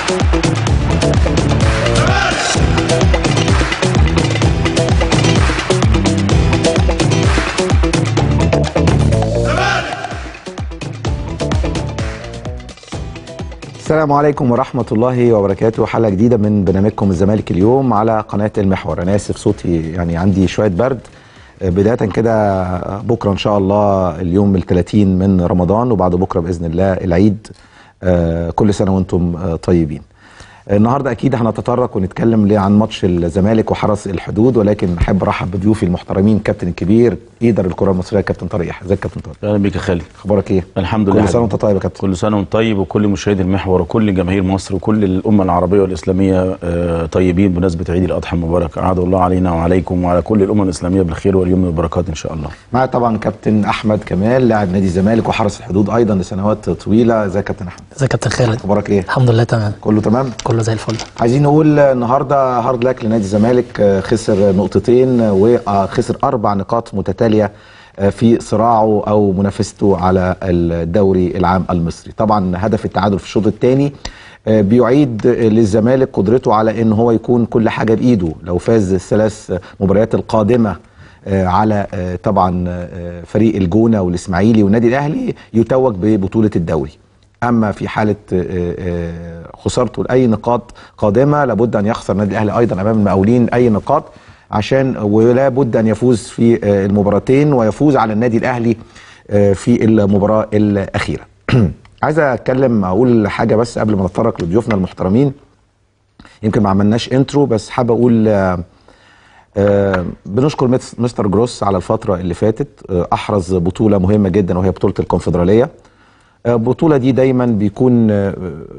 السلام عليكم ورحمة الله وبركاته حلقة جديدة من برنامجكم الزمالك اليوم على قناة المحور أنا آسف صوتي يعني عندي شوية برد بداية كده بكرة إن شاء الله اليوم ال 30 من رمضان وبعد بكرة بإذن الله العيد آه، كل سنة وأنتم آه، طيبين النهارده اكيد هنتطرق ونتكلم ليه عن ماتش الزمالك وحرس الحدود ولكن احب ارحب بضيوفي المحترمين كابتن الكبير ايدر الكره المصريه كابتن طارق يحيى ازيك كابتن طارق اهلا بيك يا خالد اخبارك ايه الحمد لله كل سنه حبيبي. وانت طيب يا كابتن كل سنه وانت طيب وكل مشاهدي المحور وكل جماهير مصر وكل الامه العربيه والاسلاميه آه، طيبين بمناسبه عيد الاضحى المبارك اعاد الله علينا وعليكم وعلى كل الامه الاسلاميه بالخير واليوم والبركات ان شاء الله معايا طبعا كابتن احمد كمال لاعب نادي الزمالك وحرس الحدود ايضا لسنوات طويله ازيك يا كابتن احمد ازيك يا كابتن خالد اخبارك ايه الحمد لله تمام كله تمام كله زي الفل عايزين نقول النهارده هارد لك لنادي الزمالك آه، خسر نقطتين وخسر اربع نقاط متتاليه آه، في صراعه او منافسته على الدوري العام المصري طبعا هدف التعادل في الشوط الثاني بيعيد للزمالك قدرته على ان هو يكون كل حاجه بايده لو فاز الثلاث مباريات القادمه آه، على آه، طبعا آه، فريق الجونه والاسماعيلي والنادي الاهلي يتوج ببطوله الدوري اما في حاله آه، آه، خسارته لاي نقاط قادمه لابد ان يخسر النادي الاهلي ايضا امام المقاولين اي نقاط عشان ولا بد ان يفوز في آه، المباراتين ويفوز على النادي الاهلي آه، في المباراه الاخيره عايز اتكلم اقول حاجه بس قبل ما نتطرق لضيوفنا المحترمين يمكن ما عملناش انترو بس حابب اقول آه، آه، بنشكر مس- مستر جروس على الفترة اللي فاتت آه، أحرز بطولة مهمة جدا وهي بطولة الكونفدرالية آه، البطولة دي دايما بيكون آه،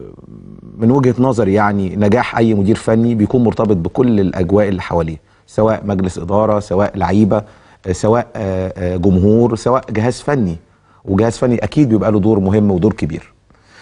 من وجهة نظري يعني نجاح أي مدير فني بيكون مرتبط بكل الأجواء اللي حواليه سواء مجلس إدارة سواء لعيبة آه، سواء آه، آه، جمهور سواء جهاز فني وجهاز فني أكيد بيبقى له دور مهم ودور كبير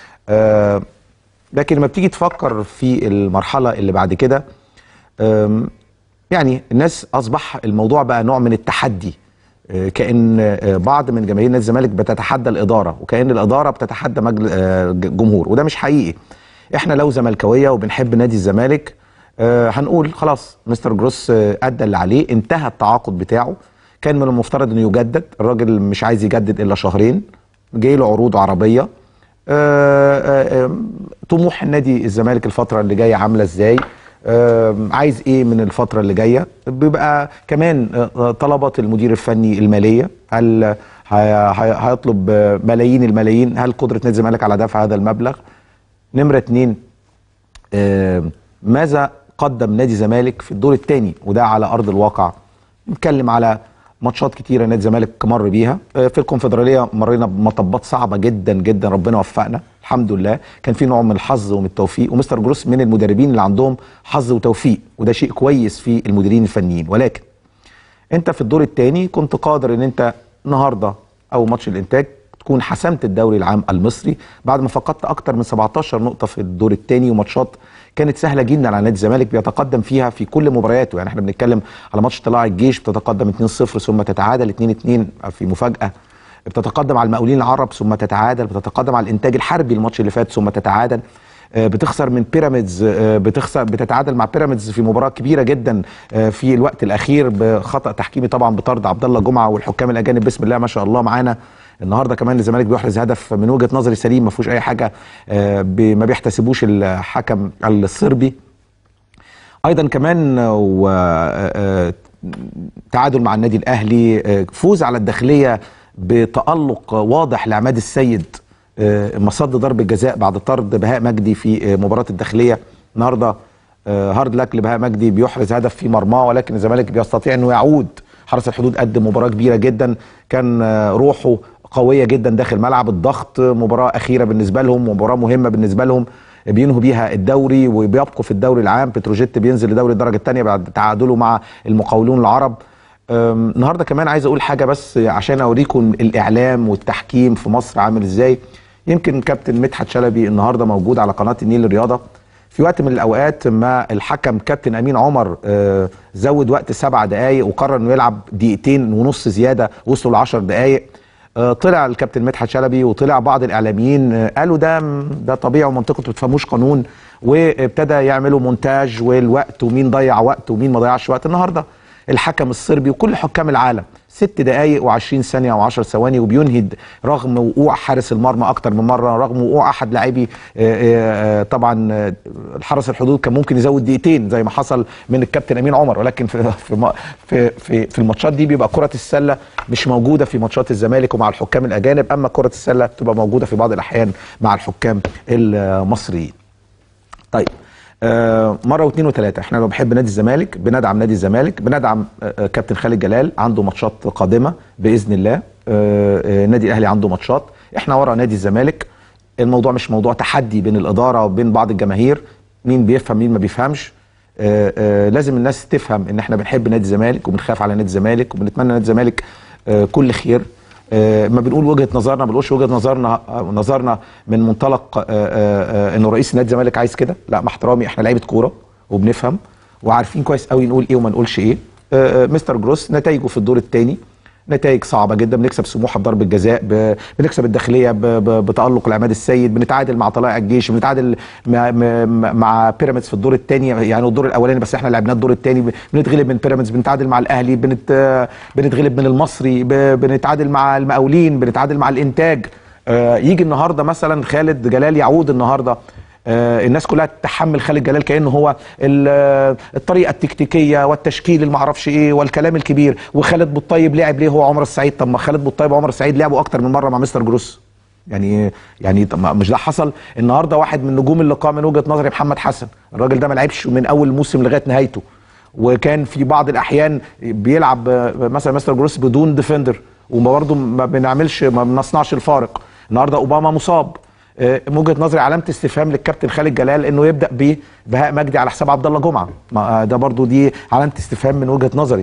آه، لكن لما بتيجي تفكر في المرحلة اللي بعد كده آم، يعني الناس اصبح الموضوع بقى نوع من التحدي آه، كان آه، بعض من جماهير نادي الزمالك بتتحدى الاداره وكان الاداره بتتحدى مجل... آه، ج- جمهور وده مش حقيقي احنا لو زملكاويه وبنحب نادي الزمالك آه، هنقول خلاص مستر جروس آه، ادى اللي عليه انتهى التعاقد بتاعه كان من المفترض انه يجدد الراجل مش عايز يجدد الا شهرين جاي له عروض عربيه آه، آه، آه، طموح النادي الزمالك الفتره اللي جايه عامله ازاي آم، عايز ايه من الفتره اللي جايه بيبقى كمان آه، آه، طلبات المدير الفني الماليه هل هي- هي- هيطلب آه، ملايين الملايين هل قدره نادي الزمالك على دفع هذا المبلغ نمره اتنين آم، ماذا قدم نادي الزمالك في الدور الثاني وده على ارض الواقع نتكلم على ماتشات كتيره نادي الزمالك مر بيها آه، في الكونفدراليه مرينا بمطبات صعبه جدا جدا ربنا وفقنا الحمد لله كان في نوع من الحظ ومن التوفيق ومستر جروس من المدربين اللي عندهم حظ وتوفيق وده شيء كويس في المديرين الفنيين ولكن انت في الدور الثاني كنت قادر ان انت النهارده او ماتش الانتاج تكون حسمت الدوري العام المصري بعد ما فقدت اكتر من 17 نقطه في الدور الثاني وماتشات كانت سهله جدا على نادي الزمالك بيتقدم فيها في كل مبارياته يعني احنا بنتكلم على ماتش طلائع الجيش بتتقدم 2-0 ثم تتعادل 2-2 في مفاجاه بتتقدم على المقاولين العرب ثم تتعادل بتتقدم على الانتاج الحربي الماتش اللي فات ثم تتعادل آه، بتخسر من بيراميدز آه، بتخسر بتتعادل مع بيراميدز في مباراه كبيره جدا آه، في الوقت الاخير بخطا تحكيمي طبعا بطرد عبد الله جمعه والحكام الاجانب بسم الله ما شاء الله معانا النهارده كمان الزمالك بيحرز هدف من وجهه نظري سليم ما فيهوش اي حاجه آه، ب- ما بيحتسبوش الحكم الصربي ايضا كمان و آه، تعادل مع النادي الاهلي آه، فوز على الداخليه بتالق واضح لعماد السيد آه، مصد ضربه جزاء بعد طرد بهاء مجدي في آه، مباراه الداخليه النهارده آه، هارد لك لبهاء مجدي بيحرز هدف في مرماه ولكن الزمالك بيستطيع انه يعود حرس الحدود قدم مباراه كبيره جدا كان آه، روحه قويه جدا داخل ملعب الضغط مباراه اخيره بالنسبه لهم مباراه مهمه بالنسبه لهم بينهوا بيها الدوري وبيبقوا في الدوري العام بتروجيت بينزل لدوري الدرجه الثانيه بعد تعادله مع المقاولون العرب أم، النهارده كمان عايز اقول حاجه بس عشان اوريكم الاعلام والتحكيم في مصر عامل ازاي يمكن كابتن مدحت شلبي النهارده موجود على قناه النيل الرياضه في وقت من الاوقات ما الحكم كابتن امين عمر آه، زود وقت سبع دقائق وقرر انه يلعب دقيقتين ونص زياده وصلوا ل 10 دقائق آه، طلع الكابتن مدحت شلبي وطلع بعض الاعلاميين آه، قالوا ده ده طبيعي ومنطقي انتوا ما بتفهموش قانون وابتدى يعملوا مونتاج والوقت ومين ضيع وقت ومين ما ضيعش وقت النهارده الحكم الصربي وكل حكام العالم ست دقايق و20 ثانيه او 10 ثواني وبينهد رغم وقوع حارس المرمى اكتر من مره رغم وقوع احد لاعبي آه، آه، طبعا آه، الحرس الحدود كان ممكن يزود دقيقتين زي ما حصل من الكابتن امين عمر ولكن في في م- في في, في الماتشات دي بيبقى كره السله مش موجوده في ماتشات الزمالك ومع الحكام الاجانب اما كره السله بتبقى موجوده في بعض الاحيان مع الحكام المصريين طيب آه مره واثنين وثلاثه احنا لو بنحب نادي الزمالك بندعم نادي الزمالك بندعم آه آه، كابتن خالد جلال عنده ماتشات قادمه باذن الله آه آه النادي الاهلي عنده ماتشات احنا ورا نادي الزمالك الموضوع مش موضوع تحدي بين الاداره وبين بعض الجماهير مين بيفهم مين ما بيفهمش آه آه لازم الناس تفهم ان احنا بنحب نادي الزمالك وبنخاف على نادي الزمالك وبنتمنى نادي الزمالك آه كل خير آه، ما بنقول وجهه نظرنا ما بنقولش وجهه نظرنا آه، نظرنا من منطلق آه، آه، آه، انه رئيس نادي الزمالك عايز كده لا مع احترامي احنا لعيبه كوره وبنفهم وعارفين كويس قوي نقول ايه وما نقولش ايه آه، آه، مستر جروس نتائجه في الدور الثاني نتائج صعبه جدا بنكسب سموحه بضربه جزاء ب... بنكسب الداخليه ب... ب... بتالق العماد السيد بنتعادل مع طلائع الجيش بنتعادل مع, مع- مع بيراميدز في الدور الثاني يعني الدور الاولاني بس احنا لعبناه الدور الثاني بنتغلب من بيراميدز بنتعادل مع الاهلي بنت... بنتغلب من المصري ب... بنتعادل مع المقاولين بنتعادل مع الانتاج آه يجي النهارده مثلا خالد جلال يعود النهارده آه، الناس كلها تتحمل خالد جلال كانه هو ال- آه، الطريقه التكتيكيه والتشكيل اللي معرفش ايه والكلام الكبير وخالد بوالطيب لعب ليه هو عمر السعيد طب ما خالد بوالطيب وعمر السعيد لعبوا اكتر من مره مع مستر جروس يعني يعني طب ما- مش ده حصل النهارده واحد من نجوم اللقاء من وجهه نظري محمد حسن الراجل ده ما لعبش من اول الموسم لغايه نهايته وكان في بعض الاحيان بيلعب آه، مثلا مستر جروس بدون ديفندر وبرضه ما بنعملش ما بنصنعش الفارق النهارده اوباما مصاب آه، من وجهه نظري علامه استفهام للكابتن خالد جلال انه يبدا ببهاء مجدي على حساب عبد الله جمعه ما- آه، ده برضو دي علامه استفهام من وجهه نظري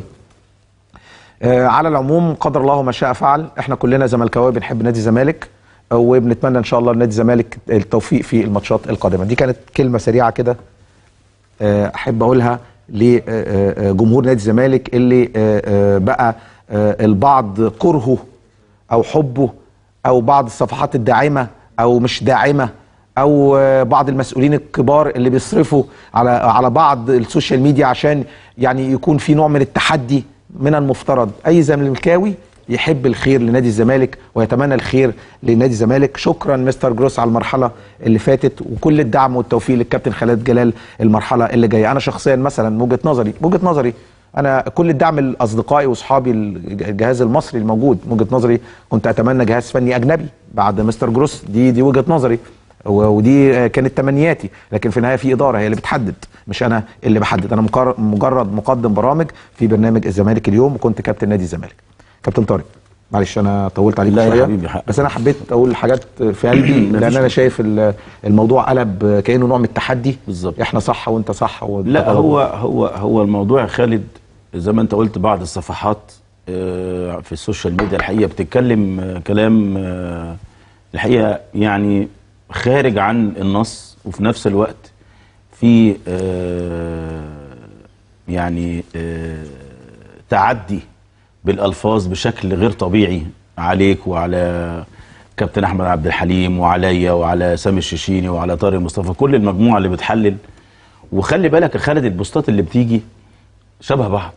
آه، على العموم قدر الله ما شاء فعل احنا كلنا زملكاويه بنحب نادي الزمالك آه، وبنتمنى ان شاء الله لنادي الزمالك التوفيق في الماتشات القادمه دي كانت كلمه سريعه كده آه، احب اقولها لجمهور نادي الزمالك اللي آه، آه، بقى آه، البعض كرهه او حبه او بعض الصفحات الداعمه او مش داعمه او آه، بعض المسؤولين الكبار اللي بيصرفوا على على بعض السوشيال ميديا عشان يعني يكون في نوع من التحدي من المفترض اي زملكاوي يحب الخير لنادي الزمالك ويتمنى الخير لنادي الزمالك شكرا مستر جروس على المرحله اللي فاتت وكل الدعم والتوفيق للكابتن خالد جلال المرحله اللي جايه انا شخصيا مثلا من وجهه نظري من وجهه نظري انا كل الدعم لاصدقائي واصحابي الجهاز المصري الموجود من وجهه نظري كنت اتمنى جهاز فني اجنبي بعد مستر جروس دي دي وجهه نظري و- ودي آه، كانت تمنياتي لكن في النهايه في اداره هي اللي بتحدد مش انا اللي بحدد انا مقر- مجرد مقدم برامج في برنامج الزمالك اليوم وكنت كابتن نادي الزمالك كابتن طارق معلش انا طولت عليك لا يا شويه حبيبي، حقك. بس انا حبيت اقول حاجات في قلبي لان انا شايف ال- الموضوع قلب كانه نوع من التحدي بالظبط. احنا صح وانت صح وأنت لا غلط. هو هو هو الموضوع يا خالد زي ما انت قلت بعض الصفحات آه، في السوشيال ميديا الحقيقه بتتكلم آه، كلام آه، الحقيقه يعني خارج عن النص وفي نفس الوقت في آه، يعني آه، تعدي بالالفاظ بشكل غير طبيعي عليك وعلى كابتن احمد عبد الحليم وعليا وعلى سامي الششيني وعلى طارق مصطفى كل المجموعه اللي بتحلل وخلي بالك يا خالد البوستات اللي بتيجي شبه بعض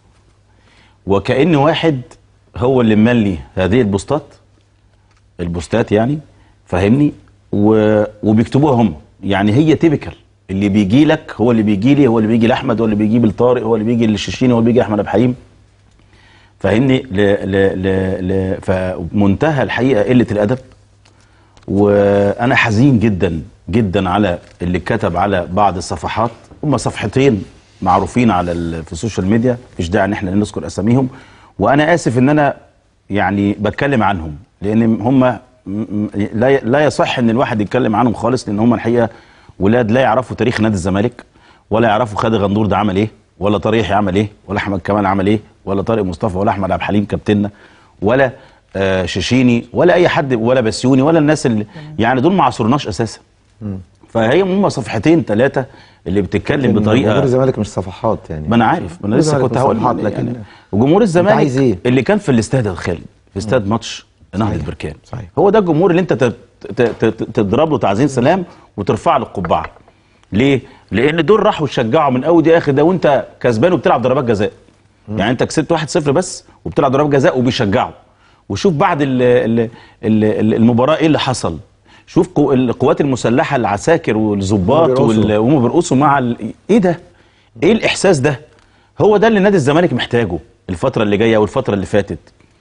وكأن واحد هو اللي مملي هذه البوستات البوستات يعني فاهمني و... وبيكتبوها هم يعني هي تيبيكال اللي بيجي لك هو اللي بيجي لي هو اللي بيجي لاحمد هو اللي بيجي لطارق هو اللي بيجي للششيني هو اللي بيجي لاحمد عبد الحليم فاهمني ل... ل... ل... ل... فمنتهى الحقيقه قله الادب وانا حزين جدا جدا على اللي كتب على بعض الصفحات هم صفحتين معروفين على ال... في السوشيال ميديا مش داعي ان احنا نذكر اساميهم وانا اسف ان انا يعني بتكلم عنهم لان هم م- م- لا لا يصح ان الواحد يتكلم عنهم خالص لان هم الحقيقه ولاد لا يعرفوا تاريخ نادي الزمالك ولا يعرفوا خالد غندور ده عمل ايه ولا طارق يحيى عمل ايه ولا احمد كمال عمل ايه ولا طارق مصطفى ولا احمد عبد الحليم كابتننا ولا آه شيشيني ولا اي حد ولا بسيوني ولا الناس اللي يعني دول ما عصرناش اساسا فهي هم صفحتين ثلاثه اللي بتتكلم جمهور بطريقه الزمالك مش صفحات يعني ما انا عارف ما انا لسه الزمالك كنت مش هقول صفحات، لكن لكن وجمهور الزمالك عايز إيه؟ اللي كان في الاستاد يا خالد في استاد ماتش نهضه صحيح. بركان صحيح. هو ده الجمهور اللي انت ت- ت- ت- تضرب له تعزين سلام وترفع له القبعه ليه؟ لان دول راحوا يشجعوا من اول دقيقه اخر ده وانت كسبان وبتلعب ضربات جزاء يعني انت كسبت 1-0 بس وبتلعب ضربات جزاء وبيشجعوا وشوف بعد ال ال ال ال المباراه ايه اللي حصل شوف قو- القوات المسلحه العساكر والظباط وبيرقصوا. وال- وهم بيرقصوا مع ال... ايه ده؟ ايه الاحساس ده؟ هو ده اللي نادي الزمالك محتاجه الفتره اللي جايه والفتره اللي فاتت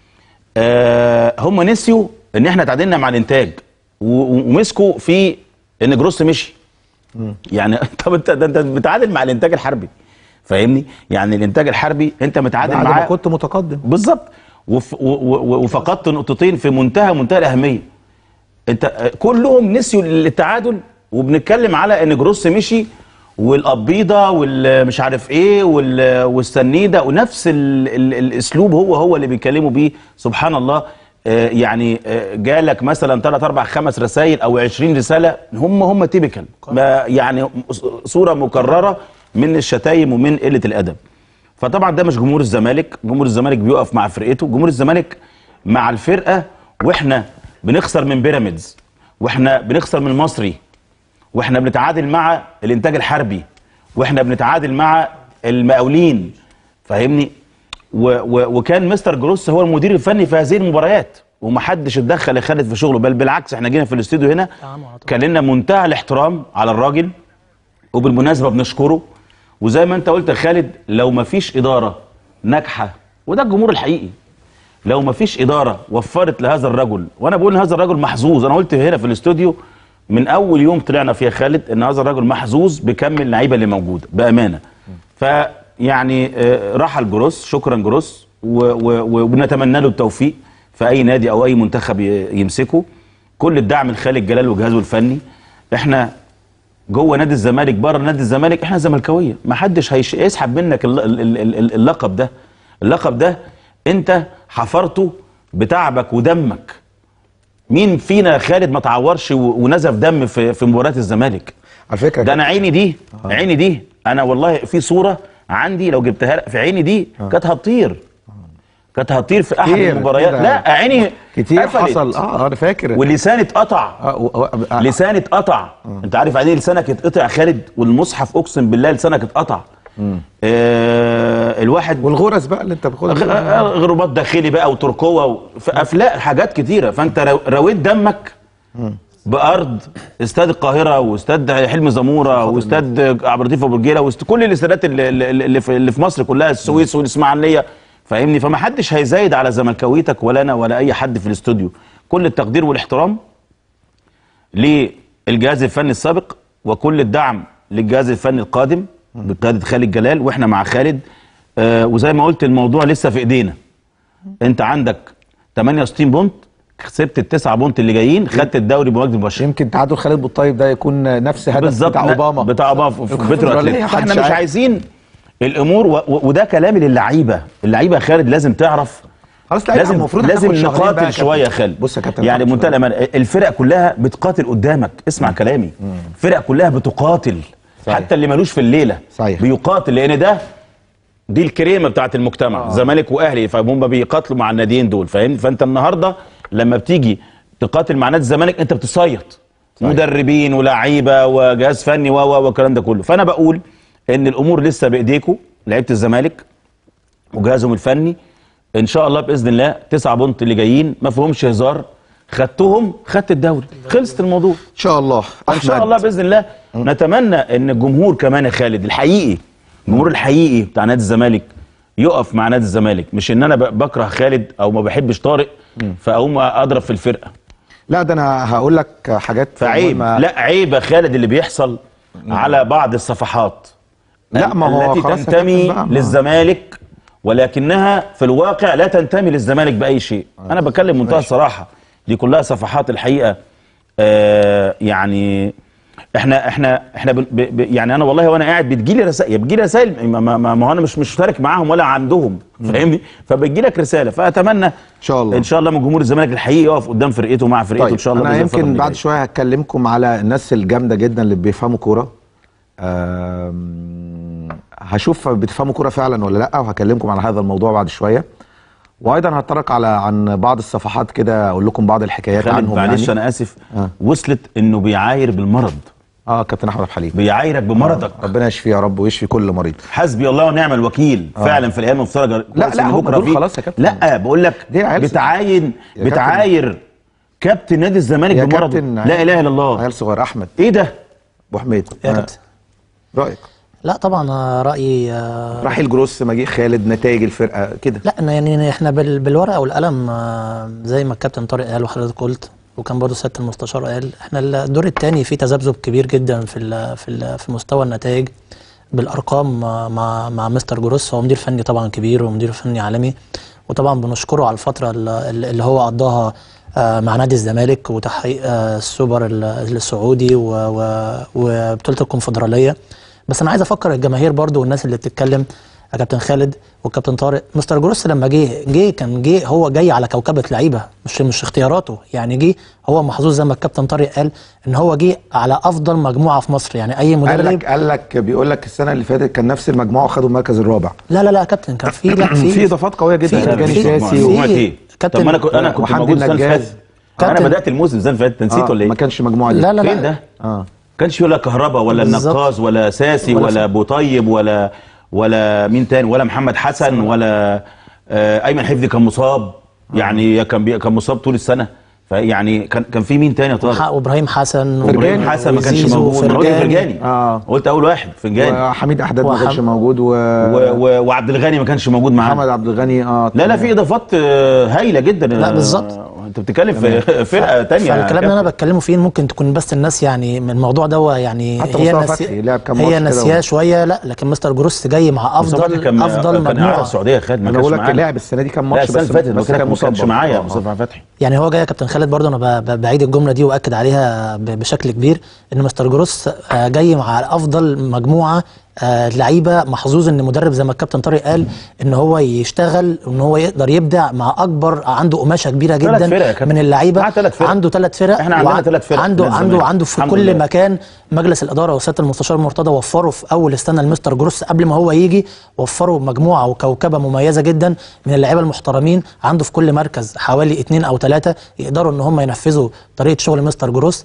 آه هم نسيوا ان احنا تعادلنا مع الانتاج و- و- ومسكوا في ان جروس مشي يعني طب انت ده انت بتعادل مع الانتاج الحربي فاهمني يعني الانتاج الحربي انت متعادل بعد ما معاه كنت متقدم بالظبط وف- و- و- وفقدت نقطتين في منتهى منتهى الاهميه انت آه، كلهم نسيوا التعادل وبنتكلم على ان جروس مشي والقبيضه والمش عارف ايه وال- والسنيده ونفس ال ال الاسلوب هو هو اللي بيتكلموا بيه سبحان الله آه، يعني آه، جالك مثلا 3 4 5 رسائل او 20 رساله هم هم تيبيكال يعني صوره مكرره من الشتايم ومن قله الادب فطبعا ده مش جمهور الزمالك جمهور الزمالك بيقف مع فرقته جمهور الزمالك مع الفرقه واحنا بنخسر من بيراميدز واحنا بنخسر من المصري واحنا بنتعادل مع الانتاج الحربي واحنا بنتعادل مع المقاولين فاهمني و و وكان مستر جروس هو المدير الفني في هذه المباريات ومحدش اتدخل يا خالد في شغله بل بالعكس احنا جينا في الاستوديو هنا كان لنا منتهى الاحترام على الراجل وبالمناسبه بنشكره وزي ما انت قلت يا خالد لو ما فيش اداره ناجحه وده الجمهور الحقيقي لو ما فيش اداره وفرت لهذا الرجل وانا بقول ان هذا الرجل محظوظ انا قلت هنا في الاستوديو من اول يوم طلعنا فيها خالد ان هذا الرجل محظوظ بكم اللعيبه اللي موجوده بامانه فيعني آه، رحل جروس شكرا جروس و- و- وبنتمنى له التوفيق في اي نادي او اي منتخب ي- يمسكه كل الدعم لخالد جلال وجهازه الفني احنا جوه نادي الزمالك بره نادي الزمالك احنا زملكاويه ما حدش هيش- هيسحب منك الل- ال- ال- ال- اللقب ده اللقب ده انت حفرته بتعبك ودمك مين فينا يا خالد ما تعورش و- ونزف دم في في مباريات الزمالك على فكره ده انا عيني دي عيني دي انا والله في صوره عندي لو جبتها لك في عيني دي كانت هتطير كانت هتطير في احد كتير المباريات كده. لا عيني كتير قفلت. حصل اه انا فاكر ولساني اتقطع آه و... و... آه لساني اتقطع انت عارف يعني ايه لسانك اتقطع يا خالد والمصحف اقسم بالله لسانك اتقطع آه الواحد والغرز بقى اللي انت غ- بتاخدها آه، غربات داخلي بقى وتركوه و... في افلاق حاجات كتيره فانت رو... رويت دمك بارض استاد القاهره واستاد حلمي زموره واستاد عبد اللطيف ابو رجيله واست... كل الاستادات اللي, اللي, اللي, في... اللي في مصر كلها السويس والاسماعيليه فاهمني فما حدش هيزايد على زملكاويتك ولا انا ولا اي حد في الاستوديو كل التقدير والاحترام للجهاز الفني السابق وكل الدعم للجهاز الفني القادم بقياده خالد جلال واحنا مع خالد آه وزي ما قلت الموضوع لسه في ايدينا انت عندك 68 بونت كسبت التسعة بونت اللي جايين خدت الدوري بمواجهه مباشره يمكن تعادل خالد بالطيب ده يكون نفس هدف بالظبط بتاع ن- اوباما بتاع اوباما في في بيترو الكونفدرالية، اتلتيك فاحنا محدش مش عارف. عايزين الامور و... و... وده كلامي للعيبه اللعيبه يا خالد لازم تعرف خلاص لعيبة لازم المفروض لازم هتاخد شهرين بقى يا نقاتل كابتن. شويه يا خالد بص يا كابتن يعني محمد بمنتهى شوية. الامانه الفرق كلها بتقاتل قدامك اسمع كلامي الفرق كلها بتقاتل صحيح. حتى اللي ملوش في الليله صحيح. بيقاتل لان ده دي الكريمه بتاعت المجتمع زمالك واهلي فهم بيقاتلوا مع الناديين دول فاهم فانت النهارده لما بتيجي تقاتل مع نادي الزمالك انت بتصيط مدربين ولاعيبه وجهاز فني و و والكلام ده كله فانا بقول ان الامور لسه بايديكم لعيبه الزمالك وجهازهم الفني ان شاء الله باذن الله تسعة بونت اللي جايين ما فيهمش هزار خدتهم خدت الدوري خلصت الموضوع ان شاء الله ان شاء الله باذن الله نتمنى ان الجمهور كمان يا خالد الحقيقي الجمهور الحقيقي بتاع نادي الزمالك يقف مع نادي الزمالك مش ان انا ب- بكره خالد او ما بحبش طارق فاقوم اضرب في الفرقه لا ده انا هقول لك حاجات فعيب مهمة. لا عيب يا خالد اللي بيحصل على بعض الصفحات لا، ما هو التي خلاص يا تنتمي كابتن بقى، ما- للزمالك ولكنها في الواقع لا تنتمي للزمالك باي شيء انا بتكلم منتهى الصراحه دي كلها صفحات الحقيقه آه يعني احنا احنا احنا ب ب يعني انا والله وانا قاعد بتجيلي رسائل بتجيلي رسائل ما, ما, ما ما هو انا مش مش مشترك معاهم ولا عندهم فاهمني فبتجي لك رساله فاتمنى ان شاء الله. ان شاء الله من جمهور الزمالك الحقيقي يقف قدام فرقته مع فرقته طيب ان شاء الله انا بإذن الفترة يمكن اللي بعد جاية. شويه هكلمكم على الناس الجامده جدا اللي بيفهموا كوره آم، هشوف بتفهموا كوره فعلا ولا لا وهكلمكم على هذا الموضوع بعد شويه وايضا هتطرق على عن بعض الصفحات كده اقول لكم بعض الحكايات خالد عنهم معلش يعني انا اسف آه. وصلت انه بيعاير بالمرض اه كابتن احمد أبو حليم بيعايرك بمرضك ربنا يشفيه يا رب ويشفي كل مريض حسبي الله ونعم الوكيل فعلا في الايام المفترجه لا، كويس لا، إن هم بكرة دول في- خلاص يا كابتن. لا بقول لك دي عيال بتعاين يا كابتن. بتعاير كابتن نادي الزمالك يا بمرضه كابتن لا اله الا الله عيال صغير احمد ايه ده ابو حميد يا آه، كابتن رايك لا طبعا آه، رايي آه، رحيل جروس مجيء خالد نتائج الفرقه كده لا إن يعني احنا بال- بالورقه والقلم آه، زي ما الكابتن طارق قال وحضرتك قلت وكان برضه سياده المستشار قال احنا الدور الثاني فيه تذبذب كبير جدا في ال في ال في مستوى النتائج بالارقام آه، مع مع مستر جروس هو مدير فني طبعا كبير ومدير فني عالمي وطبعا بنشكره على الفتره اللي اللي هو قضاها آه، مع نادي الزمالك وتحقيق آه، السوبر ال- السعودي و- و- وبطوله الكونفدراليه بس انا عايز افكر الجماهير برضو والناس اللي بتتكلم يا كابتن خالد والكابتن طارق مستر جروس لما جه جه كان جه هو جاي على كوكبه لعيبه مش مش اختياراته يعني جه هو محظوظ زي ما الكابتن طارق قال ان هو جه على افضل مجموعه في مصر يعني اي قال مدرب لك قال لك بيقول لك السنه اللي فاتت كان نفس المجموعه وخدوا المركز الرابع لا لا لا يا كابتن كان في لا في في اضافات قويه جدا في- فرجاني في- ساسي في- و- مجموعه ايه كابتن- طب ما انا كنت انا كنت وحمدي موجود السنه اللي النجاز. فاتت انا كابتن- بدات الموسم السنه اللي فاتت نسيت آه، ولا ايه ما كانش المجموعه دي لا لا لا فين ده اه كانش ولا كهربا ولا بالظبط. النقاز ولا ساسي ولا ولا, ابو طيب ولا ولا مين تاني ولا محمد حسن ولا آه ايمن حفظي كان مصاب يعني كان بي كان مصاب طول السنه فيعني كان كان في مين تاني يا طارق؟ وح- وابراهيم حسن ابراهيم حسن ما كانش وزيزو موجود ما أنا قلت فرجاني آه. قلت اول واحد فرجاني وحميد احداد ما وحم- كانش موجود و... و- و- وعبد الغني ما كانش موجود معانا محمد عبد الغني اه لا لا في اضافات آه، هايله جدا لا، آه، بالظبط. انت بتتكلم في فرقه تانية يا فالكلام اللي انا كابتن. بتكلمه فيه ممكن تكون بس الناس يعني من الموضوع ده يعني حتى هي مصطفى ناسي- فتحي لعب كام ماتش هي كده ناسياه و- شويه لا لكن مستر جروس جاي مع مصطفى افضل فتحي كان افضل كان قاعد في مجموعه السعوديه خد ما انا كانش بقول لك معانا. لعب السنه دي كام لا ماتش السنه اللي فاتت بس بس كان كان ما كانش مصاب معايا آه، آه. مصطفى فتحي يعني هو جاي يا كابتن خالد برضه انا ب- ب- بعيد الجمله دي واكد عليها ب- بشكل كبير ان مستر جروس آه، جاي مع افضل مجموعه آه، لعيبه محظوظ ان مدرب زي ما الكابتن طارق قال ان هو يشتغل ان هو يقدر يبدع مع اكبر عنده قماشه كبيره تلات جدا فرق يا كابتن. من اللعيبه معاه تلات فرق. عنده ثلاث فرق إحنا عندنا وع- تلات فرق عنده من عنده الزمالك. عنده في الحمد كل لله. مكان مجلس الاداره وسياده المستشار مرتضى وفروا في اول السنه لمستر جروس قبل ما هو يجي وفروا مجموعه وكوكبه مميزه جدا من اللعيبه المحترمين عنده في كل مركز حوالي اثنين او ثلاثه يقدروا ان هم ينفذوا طريقه شغل مستر جروس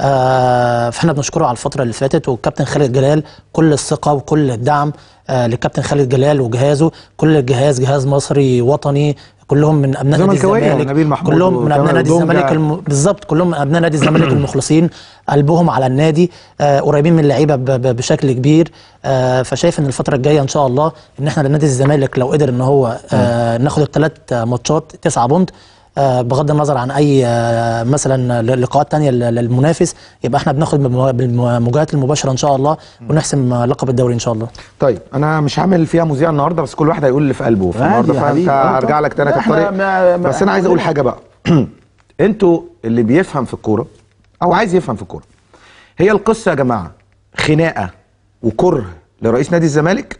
آه فاحنا بنشكره على الفتره اللي فاتت والكابتن خالد جلال كل الثقه وكل الدعم آه للكابتن خالد جلال وجهازه كل الجهاز جهاز مصري وطني كلهم من ابناء نادي زملكاوية، الزمالك نبيل محمود كلهم من وتامر ابناء نادي دونجا. الزمالك الم... بالظبط كلهم من ابناء نادي الزمالك المخلصين قلبهم على النادي آه قريبين من اللعيبه ب... ب... بشكل كبير آه فشايف ان الفتره الجايه ان شاء الله ان احنا لنادي الزمالك لو قدر ان هو آه ناخد الثلاث ماتشات تسعة بونت آه بغض النظر عن اي آه مثلا ل- لقاءات تانية لل- للمنافس يبقى احنا بناخد بالمو- بالمواجهات المباشره ان شاء الله ونحسم آه، لقب الدوري ان شاء الله طيب انا مش هعمل فيها مذيع النهارده بس كل واحد هيقول اللي في قلبه فالنهارده يا فانت حبيبي. آه، هرجع لك تاني يا لا، كابتن إحنا طارق ما- ما- بس انا عايز اقول حاجه بقى انتوا اللي بيفهم في الكوره او عايز يفهم في الكوره هي القصه يا جماعه خناقه وكره لرئيس نادي الزمالك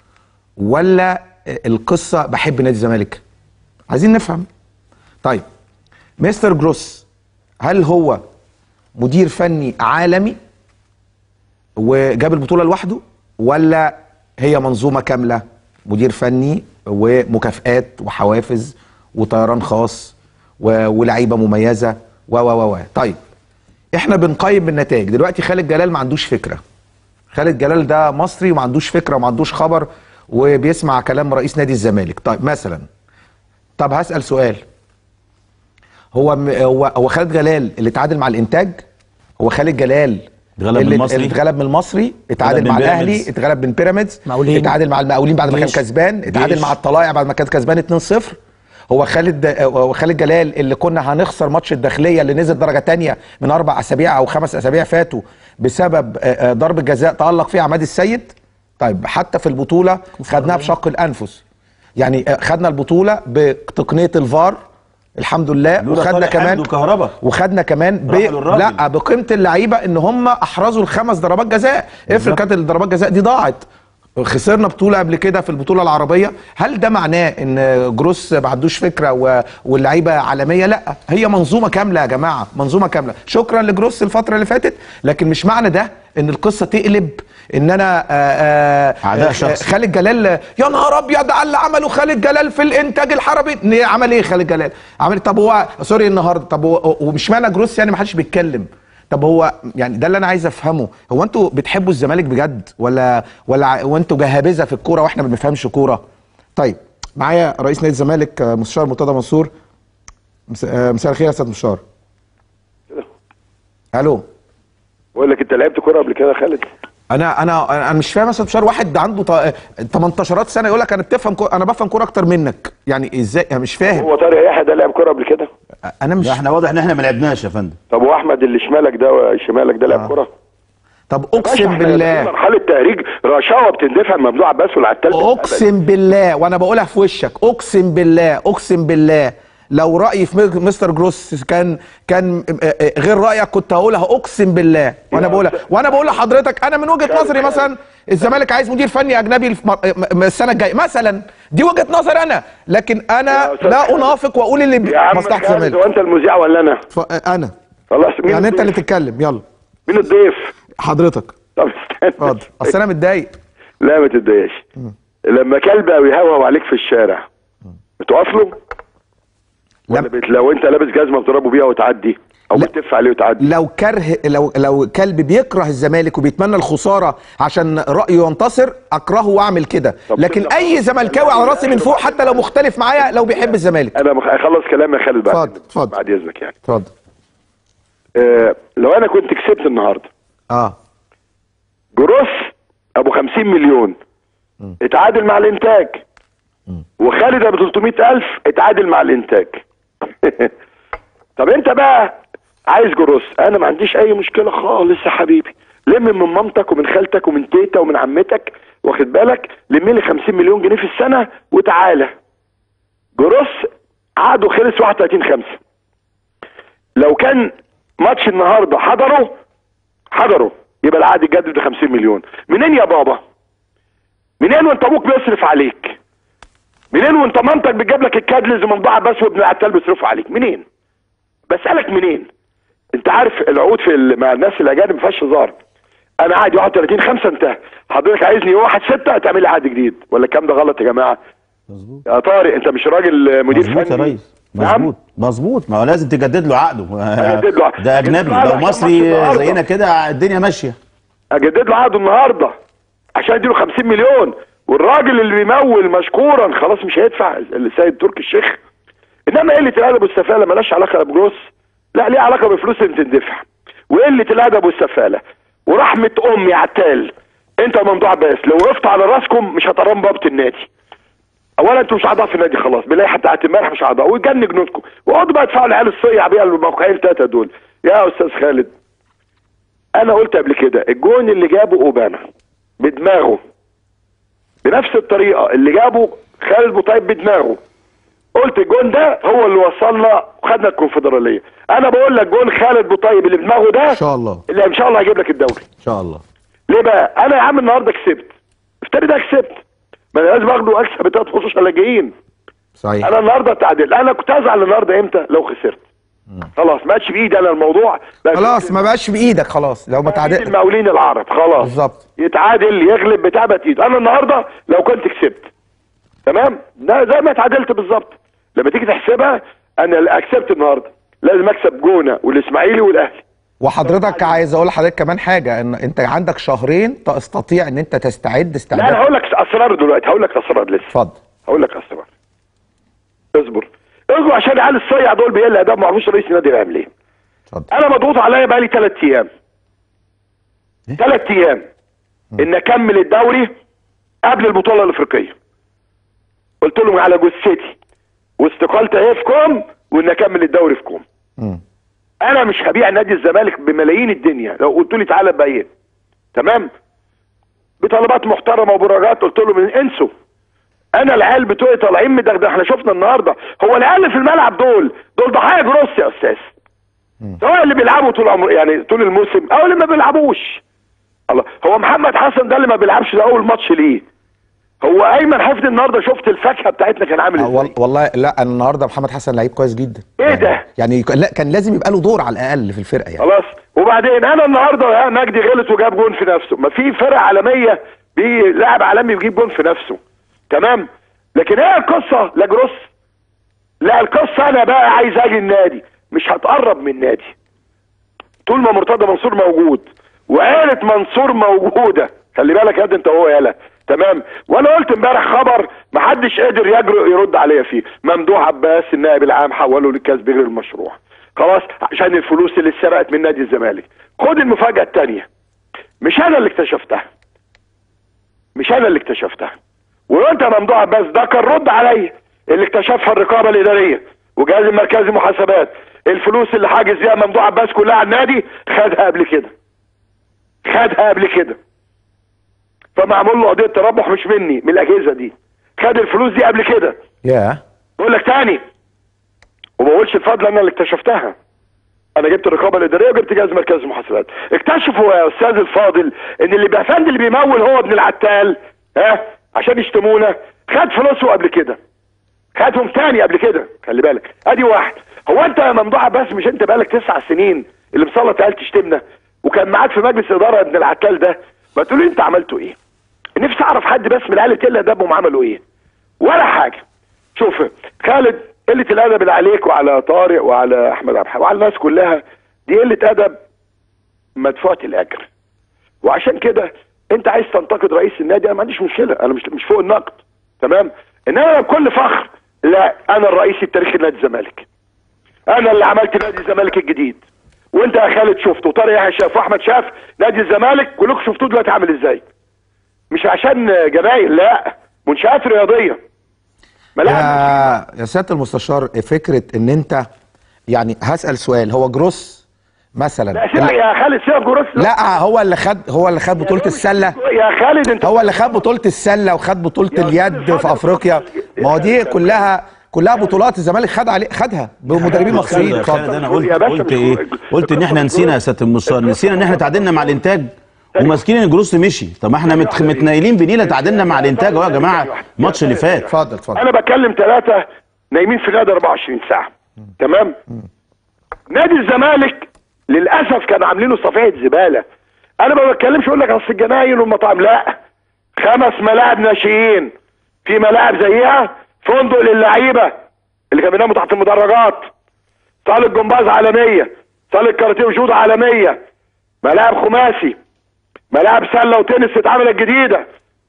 ولا القصه بحب نادي الزمالك عايزين نفهم طيب مستر جروس هل هو مدير فني عالمي وجاب البطوله لوحده ولا هي منظومه كامله مدير فني ومكافآت وحوافز وطيران خاص و- ولاعيبه مميزه و و و و طيب احنا بنقيم بالنتائج دلوقتي خالد جلال ما عندوش فكره خالد جلال ده مصري وما عندوش فكره وما عندوش خبر وبيسمع كلام رئيس نادي الزمالك طيب مثلا طب هسأل سؤال هو م- هو هو خالد جلال اللي اتعادل مع الانتاج هو خالد جلال اتغلب من اللي المصري. اللي اتغلب من المصري اتعادل اتغلب مع من الاهلي بيراميدز. اتغلب من بيراميدز مقاولين. اتعادل مع المقاولين بعد ما كان جيش. كسبان اتعادل جيش. مع الطلائع بعد ما كان كسبان 2-0 هو خالد هو خالد جلال اللي كنا هنخسر ماتش الداخليه اللي نزل درجه تانية من اربع اسابيع او خمس اسابيع فاتوا بسبب آه، آه، ضربه جزاء تالق فيها عماد السيد طيب حتى في البطوله خدناها بشق الانفس يعني آه، خدنا البطوله بتقنيه الفار الحمد لله لولا وخدنا طارق كمان حامد وكهربا. وخدنا كمان ب... راحوا للراجل. لا بقيمه اللعيبه ان هم احرزوا الخمس ضربات جزاء افرض كانت الضربات جزاء دي ضاعت خسرنا بطوله قبل كده في البطوله العربيه هل ده معناه ان جروس ما عندوش فكره و... واللعيبه عالميه لا هي منظومه كامله يا جماعه منظومه كامله شكرا لجروس الفتره اللي فاتت لكن مش معنى ده ان القصه تقلب ان انا آآ آآ عداء آآ شخصي. خالد جلال يا نهار ابيض على اللي عمله خالد جلال في الانتاج الحربي إن عمل ايه خالد جلال عمل طب هو سوري النهارده طب هو ومش معنى جروس يعني ما حدش بيتكلم طب هو يعني ده اللي انا عايز افهمه هو انتوا بتحبوا الزمالك بجد ولا ولا ع- وانتوا جهابذه في الكوره واحنا ما بنفهمش كوره طيب معايا رئيس نادي الزمالك آه، مستشار مرتضى منصور مس- آه، مساء الخير يا استاذ مستشار الو بقول لك انت لعبت كوره قبل كده يا خالد انا انا انا مش فاهم يا استاذ مستشار واحد عنده ط- 18 سنه يقول لك انا بتفهم كورة انا بفهم كوره اكتر منك يعني ازاي انا مش فاهم هو طارق يحيى ده لعب كوره قبل كده انا مش لا احنا واضح ان احنا ما لعبناش يا فندم طب واحمد اللي شمالك ده شمالك ده لعب كوره طب باشا، اقسم احنا في بالله مرحله تهريج رشاوه بتندفع ممنوع عباس ولا على التالتة اقسم بالله وانا بقولها في وشك اقسم بالله اقسم بالله لو رايي في م- مستر جروس كان كان آه، آه، غير رايك كنت هقولها اقسم بالله وانا يا بقولها أستاذ. وانا بقول لحضرتك انا من وجهه خالد، نظري خالد. مثلا الزمالك عايز مدير فني اجنبي الف- م- م- السنه الجايه مثلا دي وجهه نظري انا لكن انا يا أستاذ لا خالد. انافق واقول اللي يا عم مصلحه خالد الزمالك هو انت المذيع ولا انا ف- آه، انا خلاص مين يعني انت اللي الضيف؟ تتكلم يلا مين الضيف حضرتك طب استنى اتفضل اصل انا متضايق لا ما تتضايقش لما كلب او يهوهو عليك في الشارع بتقف له ولا لم- بت... لو انت لابس جزمه بتضربه بيها وتعدي او لا. بتلف عليه وتعدي لو كره لو لو كلب بيكره الزمالك وبيتمنى الخصاره عشان رايه ينتصر اكرهه واعمل كده طب لكن كده اي خلاص. زملكاوي على راسي من فوق حتى لو مختلف معايا لو بيحب الزمالك انا مخ- هخلص كلامي يا خالد بعد اتفضل، اتفضل. بعد اذنك يعني اتفضل آه لو انا كنت كسبت النهارده اه جروس ابو 50 مليون اتعادل مع الانتاج وخالد ابو 300 الف اتعادل مع الانتاج طب انت بقى عايز جروس انا ما عنديش اي مشكله خالص يا حبيبي لم من مامتك ومن خالتك ومن تيتا ومن عمتك واخد بالك لم لي 50 مليون جنيه في السنه وتعالى جروس عقده خلص 31 5 لو كان ماتش النهارده حضره حضروا يبقى العقد يتجدد ب 50 مليون منين يا بابا منين وانت ابوك بيصرف عليك منين وانت مامتك بتجيب لك الكادلز وممدوح بس وابن العتال بيصرفوا عليك منين بسالك منين انت عارف العقود في ال- مع الناس الاجانب ما فيهاش هزار انا عادي 31 5 انتهى حضرتك عايزني 1 6 تعمل لي عقد جديد ولا الكلام ده غلط يا جماعه مظبوط يا طارق انت مش راجل مدير مظبوط يا فني ريس نعم؟ مظبوط مظبوط ما هو لازم تجدد له عقده أجدد له عقده. ده اجنبي أجدد له لو عشان مصري ماتش النهاردة. زينا كده الدنيا ماشيه اجدد له عقده النهارده عشان اديله 50 مليون والراجل اللي بيمول مشكورا خلاص مش هيدفع السيد تركي الشيخ انما قله الادب والسفاله مالهاش علاقه بجروس لا ليه علاقه بفلوس اللي بتندفع وقله الادب والسفاله ورحمه امي عتال انت يا ممدوح عباس لو وقفت على راسكم مش هترام بابه النادي اولا انتوا مش اعضاء في النادي خلاص باللائحه بتاعت امبارح مش اعضاء ويجن جنودكم واقعدوا بقى ادفعوا العيال الصيع بيها الموقعين التلاته دول يا استاذ خالد انا قلت قبل كده الجون اللي جابه اوباما بدماغه بنفس الطريقه اللي جابه خالد بوطيب بدماغه قلت الجون ده هو اللي وصلنا وخدنا الكونفدراليه انا بقول لك جون خالد بوطيب اللي بدماغه ده ان شاء الله اللي ان شاء الله هيجيب لك الدوري ان شاء الله ليه بقى انا يا عم النهارده كسبت افترض ده كسبت ما انا لازم اخده اكسب الثلاث خصوص اللي جايين صحيح انا النهارده تعادل انا كنت ازعل النهارده امتى لو خسرت خلاص ما عادش بايدي انا الموضوع بقى في خلاص إيد- ما بقاش بايدك خلاص لو ما بقى في إيد تعادل المقاولين العرب خلاص بالظبط يتعادل يغلب بتاع بتيد انا النهارده لو كنت كسبت تمام ده زي ما اتعادلت بالظبط لما تيجي تحسبها انا اللي كسبت النهارده لازم اكسب جونه والاسماعيلي والاهلي وحضرتك عايز اقول لحضرتك كمان حاجه ان انت عندك شهرين تستطيع ان انت تستعد لا انا استعداد هقول لك اسرار دلوقتي هقول لك اسرار لسه اتفضل هقول لك اسرار اصبر اصبر عشان العيال الصيع دول بيقل اداب ما اعرفوش رئيس النادي بيعمل ايه اتفضل انا مضغوط عليا بقالي ثلاث ايام ثلاث ايام ان اكمل الدوري قبل البطوله الافريقيه قلت لهم على جثتي واستقالتي اهي في كوم وان اكمل الدوري في كوم مم. انا مش هبيع نادي الزمالك بملايين الدنيا لو قلت لي تعالى بايه تمام بطلبات محترمه وبرجات قلت لهم انسوا انا العيال بتوعي طالعين مدغدغ احنا شفنا النهارده هو العيال اللي في الملعب دول دول ضحايا جروس يا استاذ سواء اللي بيلعبوا طول عمر يعني طول الموسم او اللي ما بيلعبوش الله هو محمد حسن ده اللي ما بيلعبش ده اول ماتش ليه هو ايمن حفني النهارده شفت الفاكهه بتاعتنا كان عامل آه، ازاي وال- والله لا أنا النهارده محمد حسن لعيب كويس جدا ايه ده يعني ك- لا كان لازم يبقى له دور على الاقل في الفرقه يعني خلاص وبعدين انا النهارده ها مجدي غلط وجاب جون في نفسه ما في فرق عالميه بي- لاعب عالمي بيجيب جون في نفسه تمام لكن ايه القصه لا جروس لا القصه انا بقى عايز اجي النادي مش هتقرب من النادي طول ما مرتضى منصور موجود وعيله منصور موجوده خلي بالك يا دي انت هو يالا تمام وانا قلت امبارح خبر محدش قادر يجرؤ يرد عليا فيه ممدوح عباس النائب العام حوله للكسب غير المشروع خلاص عشان الفلوس اللي اتسرقت من نادي الزمالك خد المفاجاه الثانيه مش انا اللي اكتشفتها مش انا اللي اكتشفتها وانت يا ممدوح عباس ده كان رد عليا اللي اكتشفها الرقابه الاداريه وجهاز المركزي محاسبات الفلوس اللي حاجز بيها ممدوح عباس كلها على النادي خدها قبل كده خدها قبل كده فمعمول له قضيه تربح مش مني من الاجهزه دي خد الفلوس دي قبل كده يا بقول لك تاني وما بقولش الفضل انا اللي اكتشفتها انا جبت الرقابه الاداريه وجبت جهاز مركز المحاسبات اكتشفوا يا استاذ الفاضل ان اللي بيفند اللي بيمول هو ابن العتال ها عشان يشتمونا خد فلوسه قبل كده خدهم تاني قبل كده خلي بالك ادي واحد هو انت يا ممدوح عباس مش انت بقالك تسع سنين اللي مسلط عيال تشتمنا وكان معاك في مجلس اداره ابن العتال ده ما تقولي انت عملتوا ايه نفسي اعرف حد بس من العيال اللي دبهم عملوا ايه ولا حاجه شوف خالد قله الادب اللي عليك وعلى طارق وعلى احمد عبد الحليم وعلى الناس كلها دي قله ادب مدفوعه الاجر وعشان كده انت عايز تنتقد رئيس النادي انا ما عنديش مشكله انا مش مش فوق النقد تمام انما أنا بكل فخر لا انا الرئيس التاريخي لنادي الزمالك انا اللي عملت نادي الزمالك الجديد وانت يا خالد شفت وطارق يحيى شاف واحمد شاف نادي الزمالك كلكم شفتوه دلوقتي عامل ازاي مش عشان جماهير لا منشآت رياضيه ملاعب يا يا سياده المستشار فكره ان انت يعني هسال سؤال هو جروس مثلا لا سيبك يا خالد سيبك جروس لا هو اللي خد هو اللي خد بطوله السله يا خالد انت هو اللي خد بطوله السله وخد بطوله يا اليد أستاذ في افريقيا ما هو دي كلها كلها بطولات الزمالك خد عليه خدها بمدربين مصريين يا خالد اتفضل انا يا قلت باشا قلت مش- ايه قلت ان احنا نسينا يا سياده المستشار نسينا ان احنا تعادلنا مع الانتاج وماسكين ان الجروس مشي طب ما احنا مت- متنايلين بنيله تعادلنا مع الانتاج اهو يا جماعه الماتش اللي فات اتفضل اتفضل انا بكلم ثلاثه نايمين في الغدا 24 ساعه تمام نادي الزمالك للاسف كانوا عاملينه صفيحه زباله انا ما بتكلمش اقول لك اصل الجناين والمطاعم لا خمس ملاعب ناشئين في ملاعب زيها فندق للعيبه اللي كانوا بيناموا تحت المدرجات صاله جمباز عالميه صاله كاراتيه وجود عالميه ملاعب خماسي ملاعب سله وتنس اتعملت جديده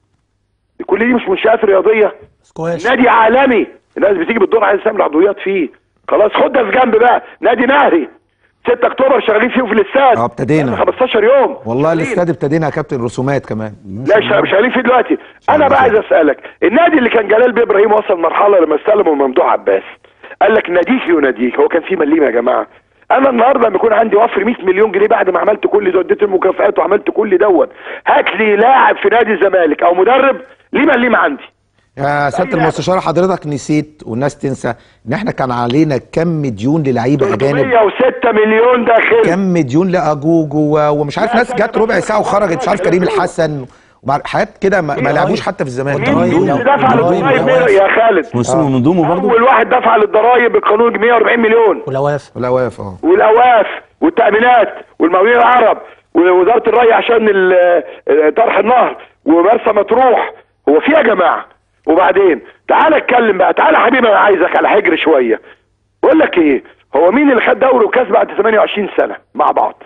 كل دي مش منشآت رياضيه سكواش نادي عالمي الناس بتيجي بالدور عايز تعمل عضويات فيه خلاص خد ده في جنب بقى نادي نهري 6 اكتوبر شغالين فيه في الاستاد اه ابتدينا. 15 يوم والله شغالين. الاستاد ابتدينا يا كابتن رسومات كمان لا شغ- شغالين فيه دلوقتي انا بقى عايز اسالك النادي اللي كان جلال بيه ابراهيم وصل مرحله لما استلموا ممدوح عباس قال لك ناديك يناديك هو كان في مليمه يا جماعه انا النهارده لما يكون عندي وفر 100 مليون جنيه بعد ما عملت كل ده اديت المكافآت وعملت كل دوت هات لي لاعب في نادي الزمالك او مدرب ليه مليمه عندي يا سياده المستشار حضرتك نسيت والناس تنسى ان احنا كان علينا كم ديون للعيبه اجانب 306 مليون داخل كم ديون لاجوج و- ومش عارف ناس جت ربع ساعه وخرجت مش عارف كريم الحسن ومع- حاجات كده ما, ما لعبوش حتى في الزمالك مين ضرايب اللي لو- دفع ضرايب للضرايب لو- يا خالد ومن ضمنه برضه اول واحد دفع للضرايب بالقانون 140 مليون ولواف ولا واقف اه والاواف والتامينات والمقاولين العرب ووزاره الري عشان ال- طرح النهر ومرسى مطروح هو في إيه يا جماعه وبعدين تعالى اتكلم بقى تعالى يا حبيبي انا عايزك على حجر شويه بقول لك ايه هو مين اللي خد دوري وكاس بعد 28 سنه مع بعض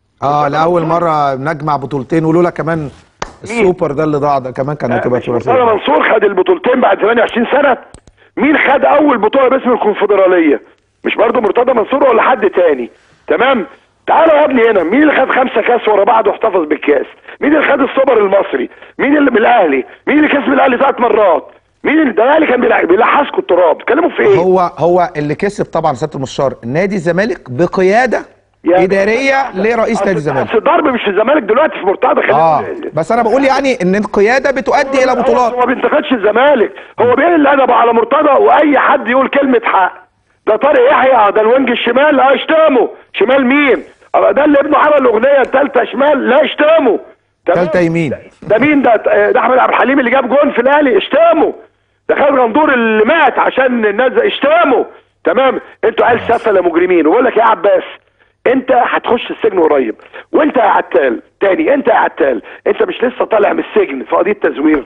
اه لاول مره نجمع بطولتين ولولا كمان السوبر ده اللي ضاع ده كمان كان هتبقى مش مرتضى ثلاثيه منصور خد البطولتين بعد 28 سنه مين خد اول بطوله باسم الكونفدراليه مش برضه مرتضى منصور ولا حد تاني تمام تعالى يا ابني هنا مين اللي خد خمسه كاس ورا بعض واحتفظ بالكاس مين اللي خد السوبر المصري مين اللي من الاهلي مين اللي كسب الاهلي ثلاث مرات مين اللي ده الاهلي كان بيلع- بيلحسكوا التراب بتتكلموا في ايه هو هو اللي كسب طبعا سياده المستشار نادي الزمالك بقياده يا- اداريه لرئيس نادي أصل- الزمالك أصل الضرب مش في الزمالك دلوقتي في مرتضى خلينا اه بس انا بقول يعني ان القياده بتؤدي الى هو بطولات ما بينتقدش الزمالك هو بيقل الادب على مرتضى واي حد يقول كلمه حق ده طارق يحيى ده الوينج الشمال اه اشتمه شمال مين آه، ده اللي ابنه عمل الاغنيه الثالثه شمال لا اشتمه تمام؟ تالتة يمين. ده مين ده آه، ده احمد عبد الحليم اللي جاب جون في الاهلي اشتمه ده خالد غندور اللي مات عشان الناس ده اشتمه تمام انتوا عيال سفله مجرمين وبقول لك يا عباس انت هتخش السجن قريب وانت يا عتال تاني انت يا عتال انت مش لسه طالع من السجن في قضيه تزوير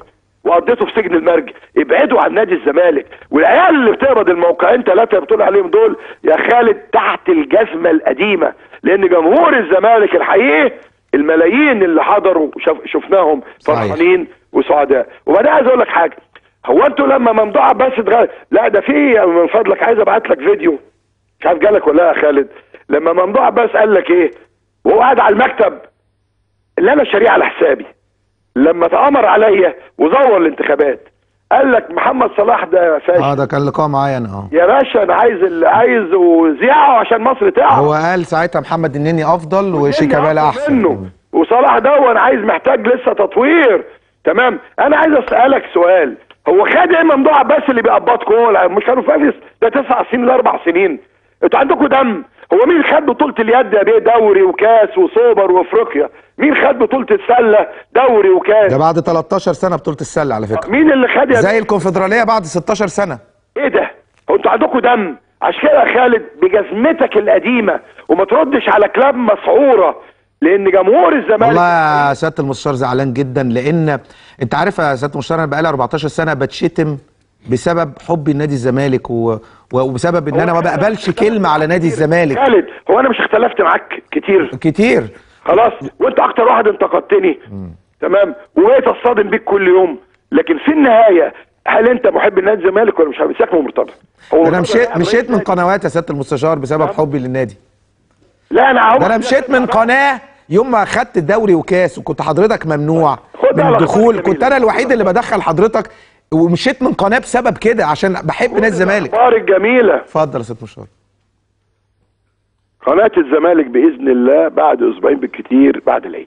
وقضيته في سجن المرج ابعدوا عن نادي الزمالك والعيال اللي بتقبض الموقعين ثلاثه اللي بتقول عليهم دول يا خالد تحت الجزمه القديمه لان جمهور الزمالك الحقيقي الملايين اللي حضروا شف شفناهم صحيح. فرحانين وسعداء وبعدين عايز اقول لك حاجه هو انتوا لما ممدوح عباس اتغير لا ده في من فضلك عايز ابعت لك فيديو مش عارف جالك ولا لا يا خالد لما ممدوح عباس قال لك ايه وهو قاعد على المكتب اللي انا شاريه على حسابي لما اتامر عليا وزور الانتخابات قال لك محمد صلاح ده فاشل اه ده كان لقاء معايا انا اه يا باشا انا عايز اللي عايز وزيعه عشان مصر تعرف هو قال ساعتها محمد النني افضل وشيكابالا أفضل احسن منه وصلاح ده انا عايز محتاج لسه تطوير تمام انا عايز اسالك سؤال هو خد ايه ممدوح عباس اللي بيقبضكم مش كانوا فارس ده تسع سنين لاربع سنين انتوا عندكم دم هو مين خد بطوله اليد يا بيه دوري وكاس وسوبر وافريقيا مين خد بطوله السله دوري وكاس ده بعد 13 سنه بطوله السله على فكره مين اللي خد يا زي الكونفدراليه بعد 16 سنه ايه ده هو انتوا عندكم دم عشان كده يا خالد بجزمتك القديمه وما تردش على كلام مسعوره لان جمهور الزمالك والله يا سياده المستشار زعلان جدا لان انت عارف يا سياده المستشار انا بقالي 14 سنه بتشتم بسبب حبي لنادي الزمالك و... وبسبب ان انا ما بقبلش كلمه على نادي الزمالك خالد هو انا مش اختلفت معاك كتير كتير خلاص وانت اكتر واحد انتقدتني تمام وبقيت اصطدم بيك كل يوم لكن في النهايه هل انت محب لنادي الزمالك ولا مش محب ساكن مرتضى هو ده انا مرتضى مشيت قاعد مشيت رئيس من نادي. قنوات يا سياده المستشار بسبب حبي للنادي لا انا عاوز ده انا مشيت من قناه يوم ما اخدت الدوري وكاس وكنت حضرتك ممنوع خد بقى من الأخبار الدخول الجميلة. كنت انا الوحيد اللي بدخل حضرتك ومشيت من قناه بسبب كده عشان بحب نادي الزمالك الاخبار الجميله اتفضل يا سياده المستشار قناه الزمالك باذن الله بعد اسبوعين بالكتير بعد العيد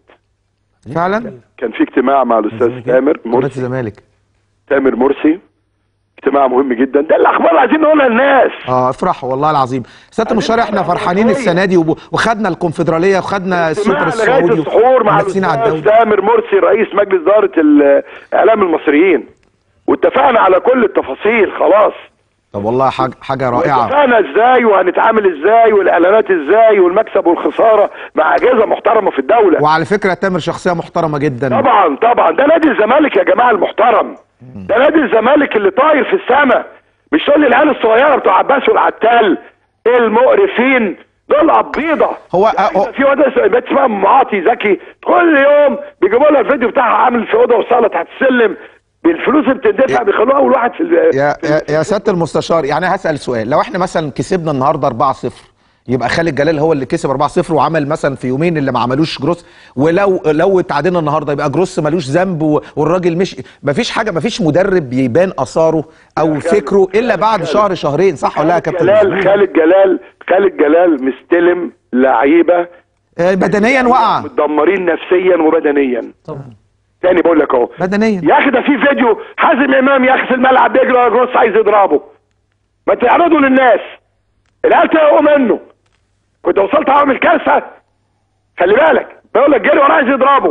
فعلا كان في اجتماع مع الاستاذ تامر قناه مرسي الزمالك تامر مرسي اجتماع مهم جدا ده الاخبار اللي عايزين نقولها للناس اه افرحوا والله العظيم سياده المستشار احنا فرحانين السنه دي وب- وخدنا الكونفدراليه وخدنا السوبر اجتماع لغايه السعودي السحور مع ونفسينا على الاستاذ الدوري تامر مرسي رئيس مجلس اداره الاعلام المصريين واتفقنا على كل التفاصيل خلاص طب والله حاجه حاجه رائعه اتفقنا ازاي وهنتعامل ازاي والاعلانات ازاي والمكسب والخساره مع اجهزه محترمه في الدوله وعلى فكره تامر شخصيه محترمه جدا طبعا طبعا ده نادي الزمالك يا جماعه المحترم ده نادي الزمالك اللي طاير في السماء مش تقول لي العيال الصغيره بتوع عباس والعتال المقرفين دول قبيضه هو- يعني هو- ده في واد اسمه- بنت اسمها معاطي زكي كل يوم بيجيبوا لها الفيديو بتاعها عامل في اوضه وصاله تحت السلم بالفلوس اللي بتدفع بيخلوها اول واحد في ال- يا في يا, يا سياده المستشار يعني هسال سؤال لو احنا مثلا كسبنا النهارده 4-0 يبقى خالد جلال هو اللي كسب 4-0 وعمل مثلا في يومين اللي ما عملوش جروس ولو لو اتعادلنا النهارده يبقى جروس ملوش ذنب و- والراجل مش مفيش حاجه مفيش مدرب بيبان اثاره او خالد- فكره الا خالد- بعد خالد. شهر شهرين صح ولا لا يا خالد كابتن جلال خالد جلال خالد جلال مستلم لعيبه آه، بدنيا وقع متدمرين نفسيا وبدنيا طبعا تاني بقول لك اهو بدنيا يا اخي ده في فيديو حازم امام يا اخي في الملعب بيجري ورا جروس عايز يضربه ما تعرضوا للناس العيال تقوا منه كنت وصلت اعمل كارثه خلي بالك بقول لك جري وراه عايز يضربه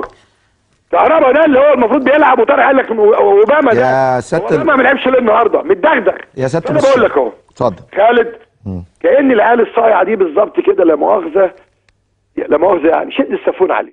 كهربا ده اللي هو المفروض بيلعب وطارق قال لك اوباما ده يا سيادة ال- اوباما ما لعبش ليه النهارده متدغدغ يا سيادة انا المستشار. بقول لك اهو اتفضل خالد كأن العيال الصايعه دي بالظبط كده لا مؤاخذه لا مؤاخذه يعني شد السفون عليه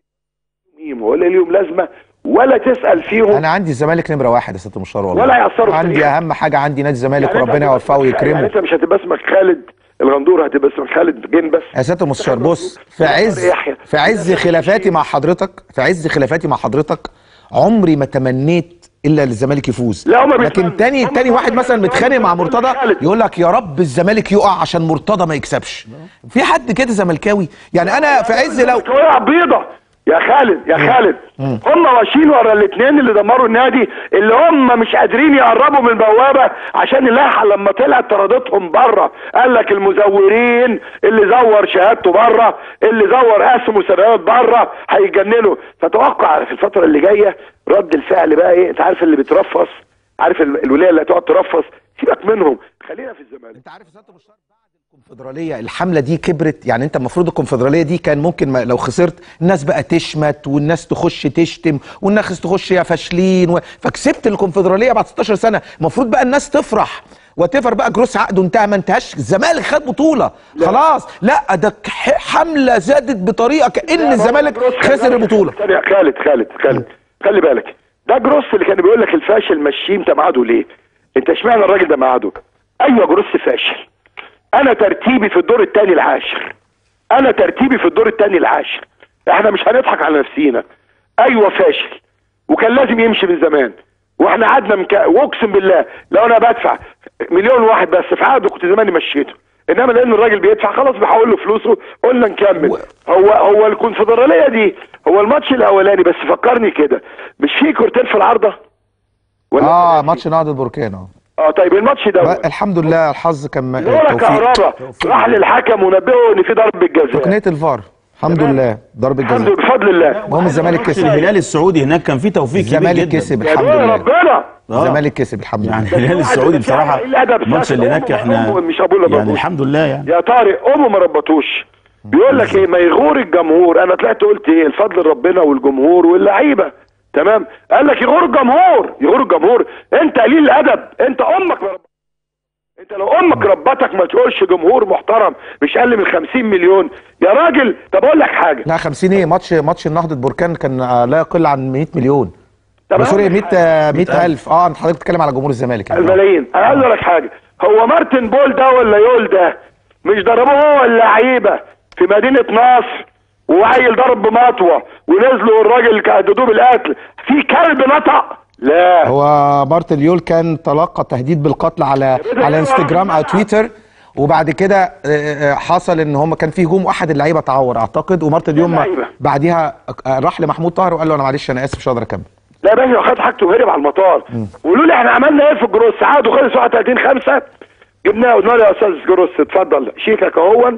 مين ولا ليهم لازمه ولا تسال فيهم انا عندي الزمالك نمره واحد يا سياده المستشار والله ولا هيأثروا في عندي تاريخك. اهم حاجه عندي نادي الزمالك يعني أنت وربنا هتبقى يوفقه اسمك- يعني ويكرمه انت مش هتبقى اسمك خالد الغندور هتبقى اسمك خالد جن بس يا سياده المستشار بص في عز يحيى. في عز خلافاتي مع حضرتك في عز خلافاتي مع حضرتك عمري ما تمنيت الا الزمالك يفوز لا، هما لكن بيتمنوا. تاني هما تاني واحد بيتمنوا. مثلا متخانق مع مرتضى خالد. يقول لك يا رب الزمالك يقع عشان مرتضى ما يكسبش في حد كده زملكاوي يعني انا في عز لو وقع بيضة يا خالد يا خالد هم ماشيين ورا الاثنين اللي دمروا النادي اللي هم مش قادرين يقربوا من البوابه عشان اللائحه لما طلعت طردتهم بره قال لك المزورين اللي زور شهادته بره اللي زور اسمه سنوات بره هيتجننوا فتوقع في الفتره اللي جايه رد الفعل بقى ايه انت عارف اللي بترفص عارف ال- الولايه اللي هتقعد ترفص سيبك منهم خلينا في الزمالك انت عارف يا سياده المستشار بعد الكونفدراليه الحمله دي كبرت يعني انت المفروض الكونفدراليه دي كان ممكن ما لو خسرت الناس بقى تشمت والناس تخش تشتم والناس تخش يا فاشلين و... فكسبت الكونفدراليه بعد 16 سنه المفروض بقى الناس تفرح وتفر بقى جروس عقده انتهى ما انتهاش الزمالك خد بطوله خلاص لا ده ح- حمله زادت بطريقه كان الزمالك خسر البطوله ثانية خالد خالد خالد خلي بالك ده جروس اللي كان بيقول لك الفاشل مشيه انت معاده ليه انت اشمعنى الراجل ده معاده ايوه جروس فاشل انا ترتيبي في الدور الثاني العاشر انا ترتيبي في الدور الثاني العاشر احنا مش هنضحك على نفسينا ايوه فاشل وكان لازم يمشي من زمان واحنا قعدنا مكا... واقسم بالله لو انا بدفع مليون واحد بس في عقده كنت زماني مشيته انما لان الراجل بيدفع خلاص بحول له فلوسه قلنا نكمل هو هو الكونفدراليه دي هو الماتش الاولاني بس فكرني كده مش في كورتين في العارضه ولا اه ماتش نهضه البركان اه اه طيب الماتش ده بقى الحمد لله الحظ كان م- ولا توفيق كهربا راح للحكم ونبهه ان في ضربه جزاء تقنيه الفار الحمد لله ضربه الحمد جزاء لله بفضل الله المهم الزمالك كسب الهلال السعودي هناك كان فيه توفيق كبير الزمالك جدا كسب يا الحمد دول لله ربنا آه. الزمالك كسب الحمد يعني لله الهلال السعودي بس يعني بصراحه إيه الأدب الماتش بتاعته؟ اللي هناك أمه- احنا أمه مش أبوه اللي يعني ربطوش. الحمد لله يعني يا طارق امه ما ربطوش بيقول لك ايه ما يغور الجمهور انا طلعت قلت ايه الفضل ربنا والجمهور واللعيبه تمام قال لك يغور الجمهور يغور الجمهور انت قليل الادب انت امك ما رب... انت لو امك ربتك ما تقولش جمهور محترم مش اقل من 50 مليون يا راجل طب اقول لك حاجه لا 50 ايه ماتش ماتش النهضه بركان كان آه، لا يقل عن 100 مليون طب سوري أقول 100 لك حاجة. آه، 100000 اه انت حضرتك بتتكلم على جمهور الزمالك يعني الملايين انا عايز اقول لك حاجه هو مارتن بول ده ولا يول ده مش ضربوه هو اللعيبه في مدينه نصر وعيل ضرب بمطوه ونزلوا الراجل هددوه بالقتل في كلب نطق لا هو مارتن يول كان تلقى تهديد بالقتل على بدأ على يلعب انستجرام او الملعب. تويتر وبعد كده آه، آه، حصل ان هم كان في هجوم واحد اللعيبه تعور اعتقد ومارتن يول ما- اللعيبة. بعديها آه، راح لمحمود طاهر وقال له انا معلش انا اسف مش هقدر اكمل لا يا باشا خد حاجته وهرب على المطار وقولوا لي احنا عملنا ايه في الجروس عقده خلص 31 5 جبناه قلنا له يا استاذ جروس اتفضل شيكك اهون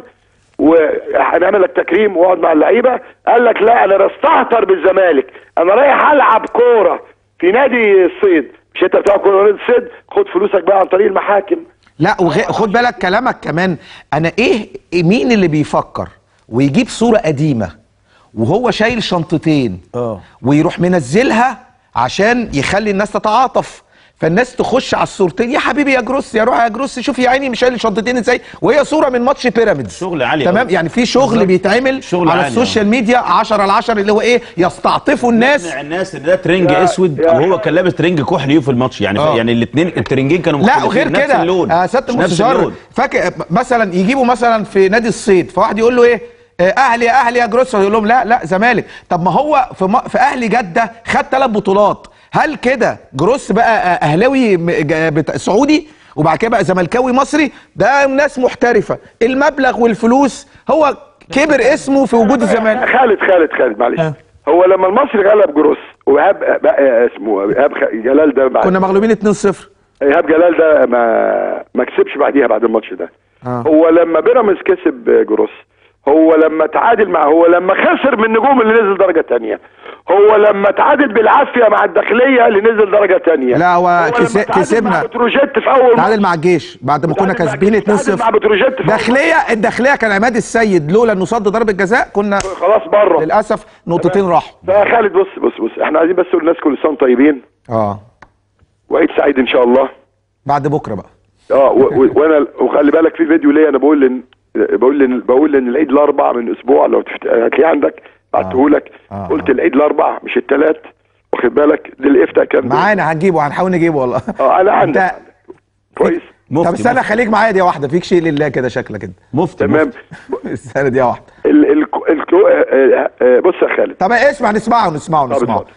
وهنعمل لك تكريم واقعد مع اللعيبه قال لك لا انا بستهتر بالزمالك انا رايح العب كوره في نادي الصيد مش انت بتلعب كوره في نادي الصيد خد فلوسك بقى عن طريق المحاكم لا وغ... خد بالك كلامك كمان انا ايه مين اللي بيفكر ويجيب صوره قديمه وهو شايل شنطتين اه. ويروح منزلها عشان يخلي الناس تتعاطف فالناس تخش على الصورتين يا حبيبي يا جروس يا روح يا جروس شوف يا عيني مش شايل شنطتين ازاي وهي صوره من ماتش بيراميدز شغل عالي تمام أوي. يعني في شغل بالظبط. بيتعمل شغل على عالي السوشيال ميديا 10 على 10 اللي هو ايه يستعطفوا الناس يقنع الناس ان ده ترنج يا- اسود يا وهو كان لابس ترنج كحلي في الماتش يعني اه. يعني الاثنين الترنجين كانوا لا مختلفين وغير نفس كده اللون آه سياده مش نفس المستشار اللون فاكر مثلا يجيبوا مثلا في نادي الصيد فواحد يقول له ايه آه، اهلي يا اهلي يا جروس يقول لهم لا لا زمالك طب ما هو في م... في اهلي جده خد ثلاث بطولات هل كده جروس بقى آه، اهلاوي م- جا- بتا... سعودي وبعد كده بقى زملكاوي مصري ده ناس محترفه المبلغ والفلوس هو كبر اسمه في وجود الزمالك خالد خالد خالد معلش اه. هو لما المصري غلب جروس وإيهاب بقى اسمه ايهاب خ- جلال ده بعد كنا مغلوبين 2-0 ايهاب جلال ده ما ما كسبش بعديها بعد الماتش ده اه. هو لما بيراميدز كسب جروس هو لما تعادل مع هو لما خسر من النجوم اللي نزل درجه تانية هو لما تعادل بالعافيه مع الداخليه اللي نزل درجه تانية لا، هو لما كس- تعادل كسبنا. مع بتروجيت في اول تعادل مع الجيش بعد ما كنا تعادل مع كاسبين الجيش، تعادل 2-0 مع بتروجيت في أول داخليه الداخليه كان عماد السيد لولا انه صد ضربه جزاء كنا خلاص بره للاسف نقطتين راحوا فخالد بص بص بص احنا عايزين بس نقول للناس كل سنه وانتم طيبين اه وعيد سعيد ان شاء الله بعد بكره بقى اه و- و- وانا وخلي بالك في فيديو ليا انا بقول ان بقول ان بقول ان العيد الاربع من اسبوع لو تفت... هتلاقيه عندك بعته لك آه، قلت العيد الاربع مش الثلاث واخد بالك دي الافتاء كان معانا هنجيبه هنحاول نجيبه والله اه انا عندك انت- كويس مفتي طب استنى مفتي. خليك معايا دي واحده فيك شيء لله كده شكلك كده مفتي تمام مفتي. استنى دي واحده ال ال ال آه، آه، بص يا خالد طب اسمع نسمعه نسمعه نسمعه اتفضل.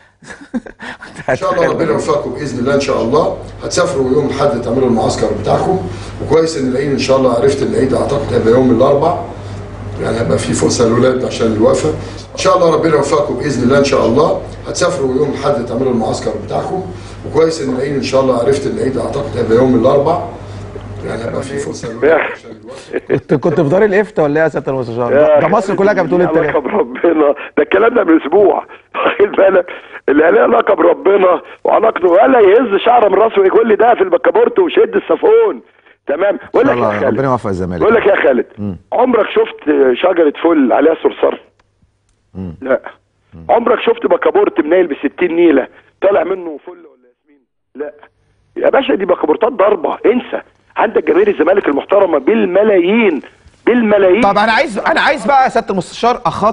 ان شاء الله ربنا يوفقكم باذن الله ان شاء الله هتسافروا يوم الاحد تعملوا المعسكر بتاعكم وكويس ان العيد ان شاء الله عرفت ان العيد اعتقد هيبقى يوم الاربع يعني هيبقى في فرصه للولاد عشان الوقفه ان شاء الله ربنا يوفقكم باذن الله ان شاء الله هتسافروا يوم الاحد تعملوا المعسكر بتاعكم وكويس ان العيد ان شاء الله عرفت ان العيد اعتقد هيبقى يوم الاربع يعني هيبقى في فرصه للولاد عشان الوقفه كنت كنت في دار الافتاء ولا ايه يا سياده المستشار يا ده مصر كلها كانت بتقول انت ليه ليه لقب ربنا ده الكلام ده من اسبوع واخد بالك اللي ليه لقب ربنا وعلاقته ولا يهز شعره من راسه ويقول لي ده في البكابورت وشد الصافون تمام بقول لك الله يا ربنا خالد يوفق الزمالك بقول لك يا خالد عمرك شفت شجره فل عليها صرصار لا عمرك شفت بكابورت منيل ب 60 نيله طالع منه فل ولا ياسمين لا يا باشا دي بكابورتات ضربه انسى عندك جماهير الزمالك المحترمه بالملايين بالملايين طب انا عايز انا عايز بقى يا سياده المستشار اخاطب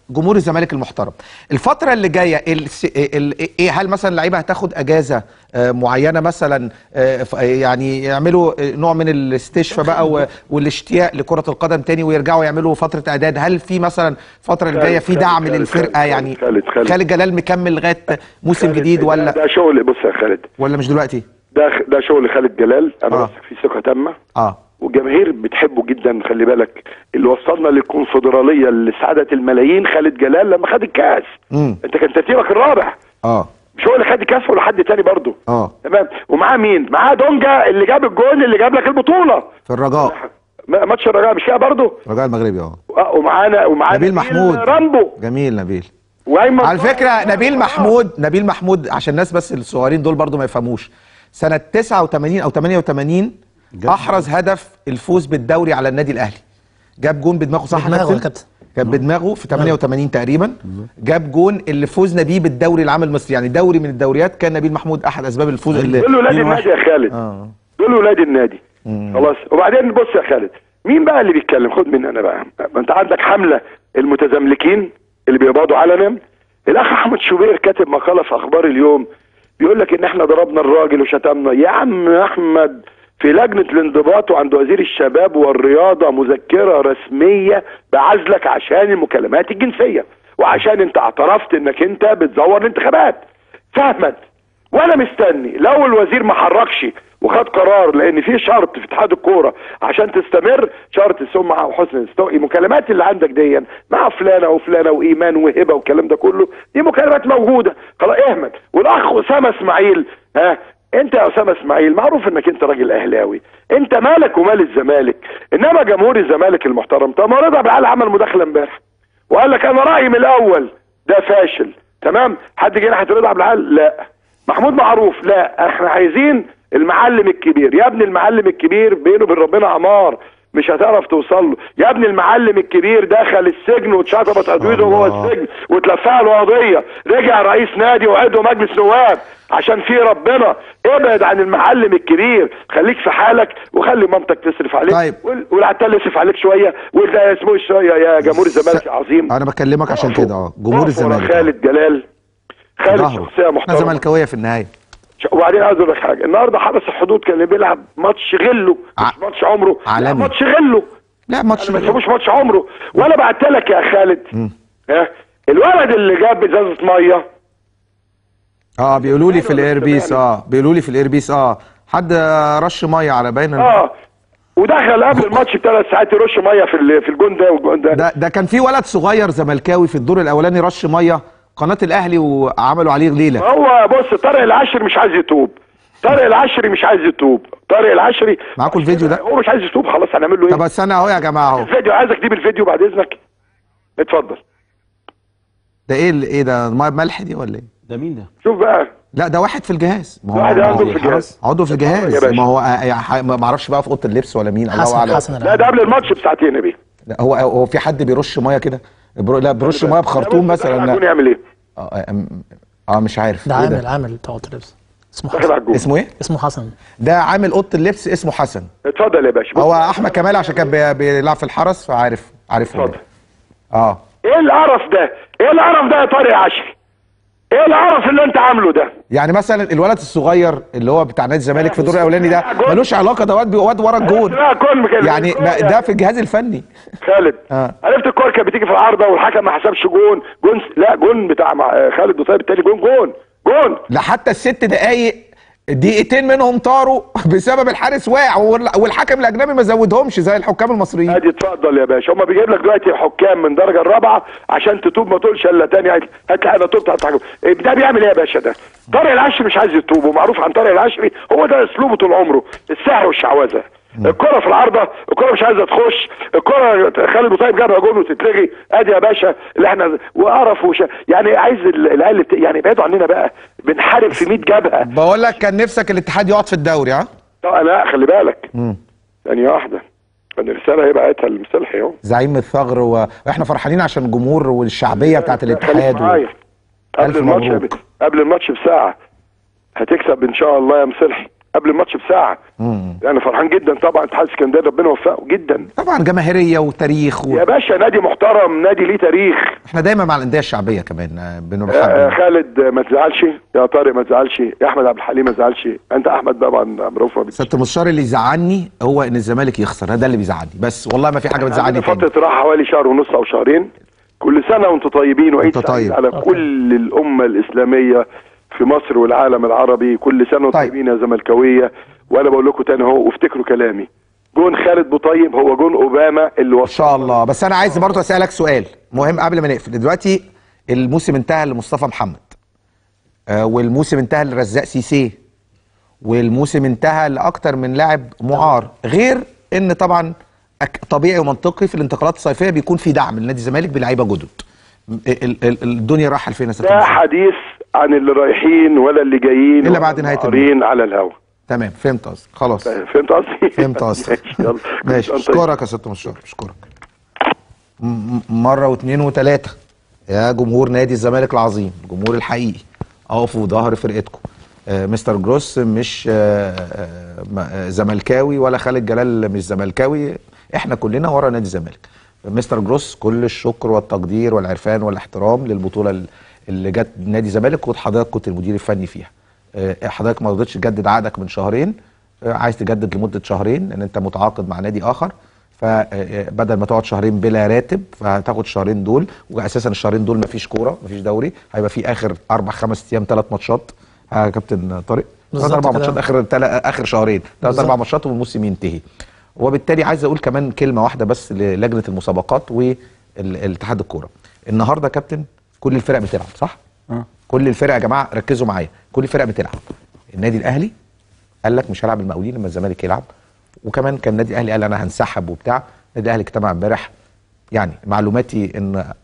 جمهور الزمالك المحترم الفتره اللي جايه ال... ال... ايه هل مثلا اللعيبه هتاخد اجازه آه، معينه مثلا آه، ف- يعني يعملوا آه، نوع من الاستشفاء بقى و... والاشتياق لكره القدم تاني ويرجعوا يعملوا فتره اعداد هل في مثلا الفتره اللي جايه في خالد- دعم خالد- للفرقه خالد- يعني خالد- خالد. خالد جلال مكمل لغايه موسم خالد- جديد ده- ولا ده شغل بص يا خالد ولا مش دلوقتي ده ده شغل خالد جلال انا آه. واثق فيه ثقه تامه اه والجماهير بتحبه جدا خلي بالك اللي وصلنا للكونفدراليه اللي سعدت الملايين خالد جلال لما خد الكاس امم انت كان ترتيبك الرابع اه مش هو اللي خد الكاس ولا حد تاني برضه اه تمام ومعاه مين معاه دونجا اللي جاب الجون اللي جاب لك البطوله في الرجاء ما- ماتش الرجاء مش كده برضه الرجاء المغربي اه آه، ومعانا ومعانا نبيل محمود رامبو جميل نبيل وايمن على فكره طاهر. نبيل محمود نبيل محمود عشان الناس بس الصغيرين دول برضو ما يفهموش سنه 89 او 88 احرز هدف الفوز بالدوري على النادي الاهلي جاب جون بدماغه صح بدماغه يا كابتن. كان بدماغه في 88 تقريبا جاب جون اللي فوزنا بيه بالدوري العام المصري يعني دوري من الدوريات كان نبيل محمود احد اسباب الفوز اللي دول ولاد اتنين النادي يا خالد اه دول ولاد النادي خلاص وبعدين بص يا خالد مين بقى اللي بيتكلم خد مني انا بقى ما انت عندك حمله المتزملكين اللي بيقبضوا علنا الاخ احمد شوبير كاتب مقاله في اخبار اليوم بيقول لك ان احنا ضربنا الراجل وشتمنا يا عم احمد في لجنه الانضباط وعند وزير الشباب والرياضه مذكره رسميه بعزلك عشان المكالمات الجنسيه وعشان انت اعترفت انك انت بتزور الانتخابات فهمت وانا مستني لو الوزير ما حركش وخد قرار لان في شرط في اتحاد الكوره عشان تستمر شرط السمعه وحسن الاستواء المكالمات اللي عندك دي مع فلانه وفلانه وايمان وهبه والكلام ده كله دي مكالمات موجوده خلاص اهمل والاخ اسامه اسماعيل ها انت يا اسامه اسماعيل معروف انك انت راجل اهلاوي انت مالك ومال الزمالك انما جمهور الزمالك المحترم طب ما رضا بالعال عمل مداخله امبارح وقال لك انا رايي من الاول ده فاشل تمام حد جه ناحيه رضا عبد العال لا محمود معروف لا احنا عايزين المعلم الكبير يا ابني المعلم الكبير بينه وبين ربنا عمار مش هتعرف توصل له يا ابني المعلم الكبير دخل السجن واتشطبت ادويته جوه الله. السجن واتلفها له قضيه رجع رئيس نادي وعضو مجلس نواب عشان في ربنا ابعد عن المعلم الكبير خليك في حالك وخلي مامتك تصرف عليك طيب. وال- والعتال يصرف عليك شويه وده اسمه إيه شويه يا جمهور الزمالك العظيم انا بكلمك عشان اقفوا. كده اه جمهور اقفوا ورا الزمالك خالد جلال خالد ظهره. شخصيه احنا محترمه زملكاويه في النهايه وبعدين عايز اقول لك حاجه النهارده حرس الحدود كان بيلعب ماتش غله مش ع- ماتش عمره لا، عالمي. ماتش غله لا ماتش انا ما تسيبوش ماتش عمره وانا بعت لك يا خالد ها الولد اللي جاب ازازه ميه اه بيقولوا لي في أيوة، الايربيس سامعني. اه بيقولوا لي في الايربيس اه حد رش ميه على باين اه ودخل قبل الماتش بثلاث ساعات يرش ميه في ال- في الجون ده والجون ده ده ده كان في ولد صغير زملكاوي في الدور الاولاني رش ميه قناه الاهلي وعملوا عليه ليله هو بص طارق العشري مش عايز يتوب طارق العشري مش عايز يتوب طارق العشري معاكم الفيديو ده؟ هو مش عايز يتوب خلاص هنعمل له ايه طب استنى اهو يا جماعه اهو الفيديو عايزك تجيب الفيديو بعد اذنك اتفضل ده ايه ال- ايه ده ميه ملح دي ولا ايه ده مين ده؟ شوف بقى لا ده واحد في الجهاز ما واحد ما عضو في الجهاز. عضو في يا الجهاز باشا. ما هو آه، آه، ح- ما اعرفش بقى في اوضه اللبس ولا مين الله حسن اعلم حسن لا العام. ده قبل الماتش بساعتين يا بيه لا، هو هو في حد بيرش ميه كده برو- لا بيرش ميه بخرطوم مثلا داخل لا يعمل ايه اه آه، اه مش عارف ده إيه عامل عامل بتاع اوضه اللبس اسمه داخل على حسن الجون اسمه ايه اسمه حسن ده عامل اوضه اللبس اسمه حسن اتفضل يا باشا هو احمد كمال عشان كان بي- بيلعب في الحرس فعارف عارف اتفضل اه ايه القرف ده ايه القرف ده يا طارق عشري ايه القرف اللي انت عامله ده يعني مثلا الولد الصغير اللي هو بتاع نادي الزمالك في الدور الاولاني ده ملوش علاقه ده واد واد ورا الجون لا كل مكان يعني ما- ده في الجهاز الفني خالد آه. عرفت الكوره كانت بتيجي في العارضه والحكم ما حسبش جون جون س- لا جون بتاع مع- آه، خالد وطيب التاني جون جون جون لا حتى الست دقايق دقيقتين منهم طاروا بسبب الحارس واقع وال- والحكم الاجنبي ما زودهمش زي الحكام المصريين ادي اتفضل يا باشا هم بيجيب لك دلوقتي حكام من الدرجه الرابعه عشان تتوب ما تقولش الا تاني هات هات لي انا تبت هتحكم إيه ده بيعمل ايه يا باشا ده طارق العشري مش عايز يتوب ومعروف عن طارق العشري هو ده اسلوبه طول عمره السحر والشعوذه الكرة في العارضة الكرة مش عايزة تخش الكرة خالد طيب جابها جول وتتلغي ادي يا باشا اللي احنا وقرف وش يعني عايز ال- العيال اللي بت- يعني ابعدوا عننا بقى بنحارب في 100 جبهة بقول لك كان نفسك الاتحاد يقعد في الدوري ها طبعا لا خلي بالك ثانية واحدة كان الرسالة هي بعتها لمصلحي اهو زعيم الثغر و- واحنا فرحانين عشان الجمهور والشعبيه بتاعت خليك الاتحاد و... معايا. قبل ألف الماتش مبروك. قبل الماتش بساعة هتكسب ان شاء الله يا مصلحي قبل الماتش بساعة انا فرحان جدا طبعا اتحاد اسكندريه ربنا يوفقه جدا طبعا جماهيريه وتاريخ و... يا باشا نادي محترم نادي ليه تاريخ احنا دايما مع الانديه الشعبيه كمان آه، آه، بنرحب خالد آه، ما تزعلش يا طارق ما تزعلش يا احمد عبد الحليم ما تزعلش انت احمد طبعا عبد الرؤوف ما بت- سياده المستشار اللي يزعلني هو ان الزمالك يخسر ده اللي بيزعلني بس والله ما في حاجه بتزعلني عندنا تاني فتره راحه حوالي شهر ونص او شهرين كل سنه وانتم طيبين وعيد وأنت سعيد طيب. على كل الامه الاسلاميه في مصر والعالم العربي كل سنه وانتم طيب. طيبين يا زملكاويه وانا بقول لكم تاني اهو وافتكروا كلامي جون خالد بوطيب هو جون اوباما اللي ان وصل شاء الله بس انا عايز برضه اسالك سؤال مهم قبل ما نقفل دلوقتي الموسم انتهى لمصطفى محمد آه والموسم انتهى لرزاق سيسي والموسم انتهى لاكتر من لاعب معار غير ان طبعا أك- طبيعي ومنطقي في الانتقالات الصيفيه بيكون في دعم لنادي الزمالك بلعيبه جدد ال- ال- ال- الدنيا رايحه لفين يا سياده لا المستشار؟ حديث عن اللي رايحين ولا اللي جايين إلا ولا بعد نهاية المعارين على الهوا تمام فهمت قصدك خلاص فهمت قصدي؟ فهمت قصدك ماشي يلا ماشي كل سنة طيب. اشكرك يا ست مشوار اشكرك م- م- مره واثنين وثلاثه يا جمهور نادي الزمالك العظيم الجمهور الحقيقي اقفوا ظهر فرقتكم آه مستر جروس مش آه آه م- آه، زملكاوي ولا خالد جلال مش زملكاوي احنا كلنا ورا نادي الزمالك مستر جروس كل الشكر والتقدير والعرفان والاحترام للبطوله ال- اللي جت نادي الزمالك وحضرتك كنت المدير الفني فيها آه، حضرتك ما رضيتش تجدد عقدك من شهرين آه، عايز تجدد لمده شهرين لان انت متعاقد مع نادي اخر فبدل ما تقعد شهرين بلا راتب فهتاخد الشهرين دول واساسا الشهرين دول مفيش كوره مفيش دوري هيبقى في اخر اربع خمس ايام ثلاث ماتشات ها يا كابتن طارق ثلاث بالظبط اربع كده. ماتشات اخر تل- اخر شهرين ثلاث بالظبط. اربع ماتشات والموسم ينتهي وبالتالي عايز اقول كمان كلمه واحده بس للجنه المسابقات والاتحاد الكوره النهارده يا كابتن كل الفرق بتلعب صح آه. كل الفرق يا جماعه ركزوا معايا كل الفرق بتلعب النادي الاهلي قال لك مش هلعب المقاولين لما الزمالك يلعب وكمان كان النادي الاهلي قال انا هنسحب وبتاع النادي الاهلي اجتمع امبارح يعني معلوماتي ان آه،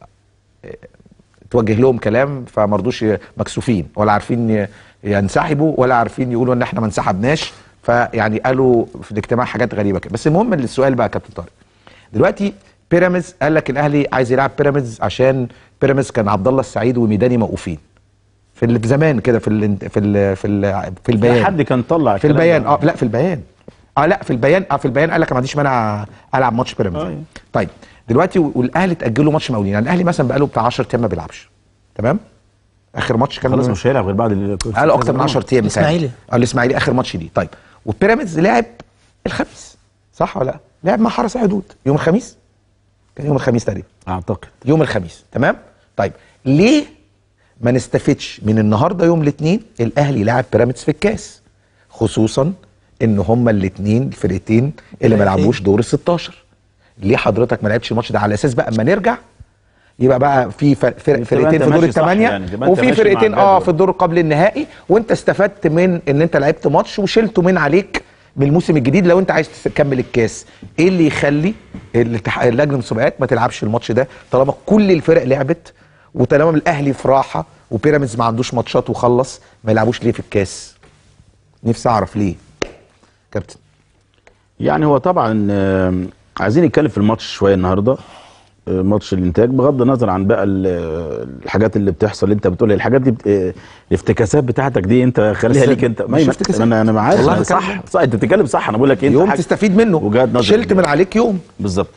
توجه لهم كلام فما رضوش ي- مكسوفين ولا عارفين ي- ينسحبوا ولا عارفين يقولوا ان احنا ما انسحبناش فيعني قالوا في الاجتماع حاجات غريبه كده بس المهم السؤال بقى يا كابتن طارق دلوقتي بيراميدز قال لك الاهلي عايز يلعب بيراميدز عشان بيراميدز كان عبد الله السعيد وميداني موقوفين في ال- في زمان كده في ال في ال في ال في البيان حد كان طلع في الكلام البيان ده. اه لا في البيان اه لا في البيان اه في البيان قال لك ما عنديش مانع العب ماتش بيراميدز آه. طيب دلوقتي والاهلي تاجلوا ماتش مقاولين يعني الاهلي مثلا بقاله بتاع 10 ايام ما بيلعبش تمام اخر ماتش كان خلاص مش هيلعب غير بعد ال- قالوا اكتر من 10 ايام مثلاً. الإسماعيلي. اه الاسماعيلي اخر ماتش ليه طيب وبيراميدز لعب الخميس صح ولا لا لعب مع حرس حدود يوم الخميس كان يوم الخميس تقريبا اعتقد يوم الخميس تمام طيب ليه ما نستفدش من النهارده يوم الاثنين الاهلي لعب بيراميدز في الكاس خصوصا ان هما الاثنين الفرقتين اللي ما فرقتين. لعبوش دور ال 16 ليه حضرتك ما لعبش الماتش ده على اساس بقى اما نرجع يبقى بقى في فرق فرق تبقى فرقتين أنت في دور ماشي صح الثمانيه يعني، تبقى أنت وفي ماشي مع فرقتين اه الجدول. في الدور قبل النهائي وانت استفدت من ان انت لعبت ماتش وشلته من عليك من الموسم الجديد لو انت عايز تكمل الكاس ايه اللي يخلي الاتحاد- لجنه المسابقات ما تلعبش الماتش ده طالما كل الفرق لعبت وطالما الاهلي في راحه وبيراميدز ما عندوش ماتشات وخلص ما يلعبوش ليه في الكاس نفسي اعرف ليه كابتن يعني هو طبعا آم، عايزين نتكلم في الماتش شويه النهارده آه، ماتش الانتاج بغض النظر عن بقى ال- الحاجات اللي بتحصل اللي انت بتقول الحاجات دي بت- آه، الافتكاسات بتاعتك دي انت خليها بس ليك انت مش ما- افتكاسات. انا انا معاك والله أنا بتكلم صح صح انت بتتكلم صح انا بقول لك انت يوم حاجة- تستفيد منه وجهات نظر شلت من عليك يوم بالظبط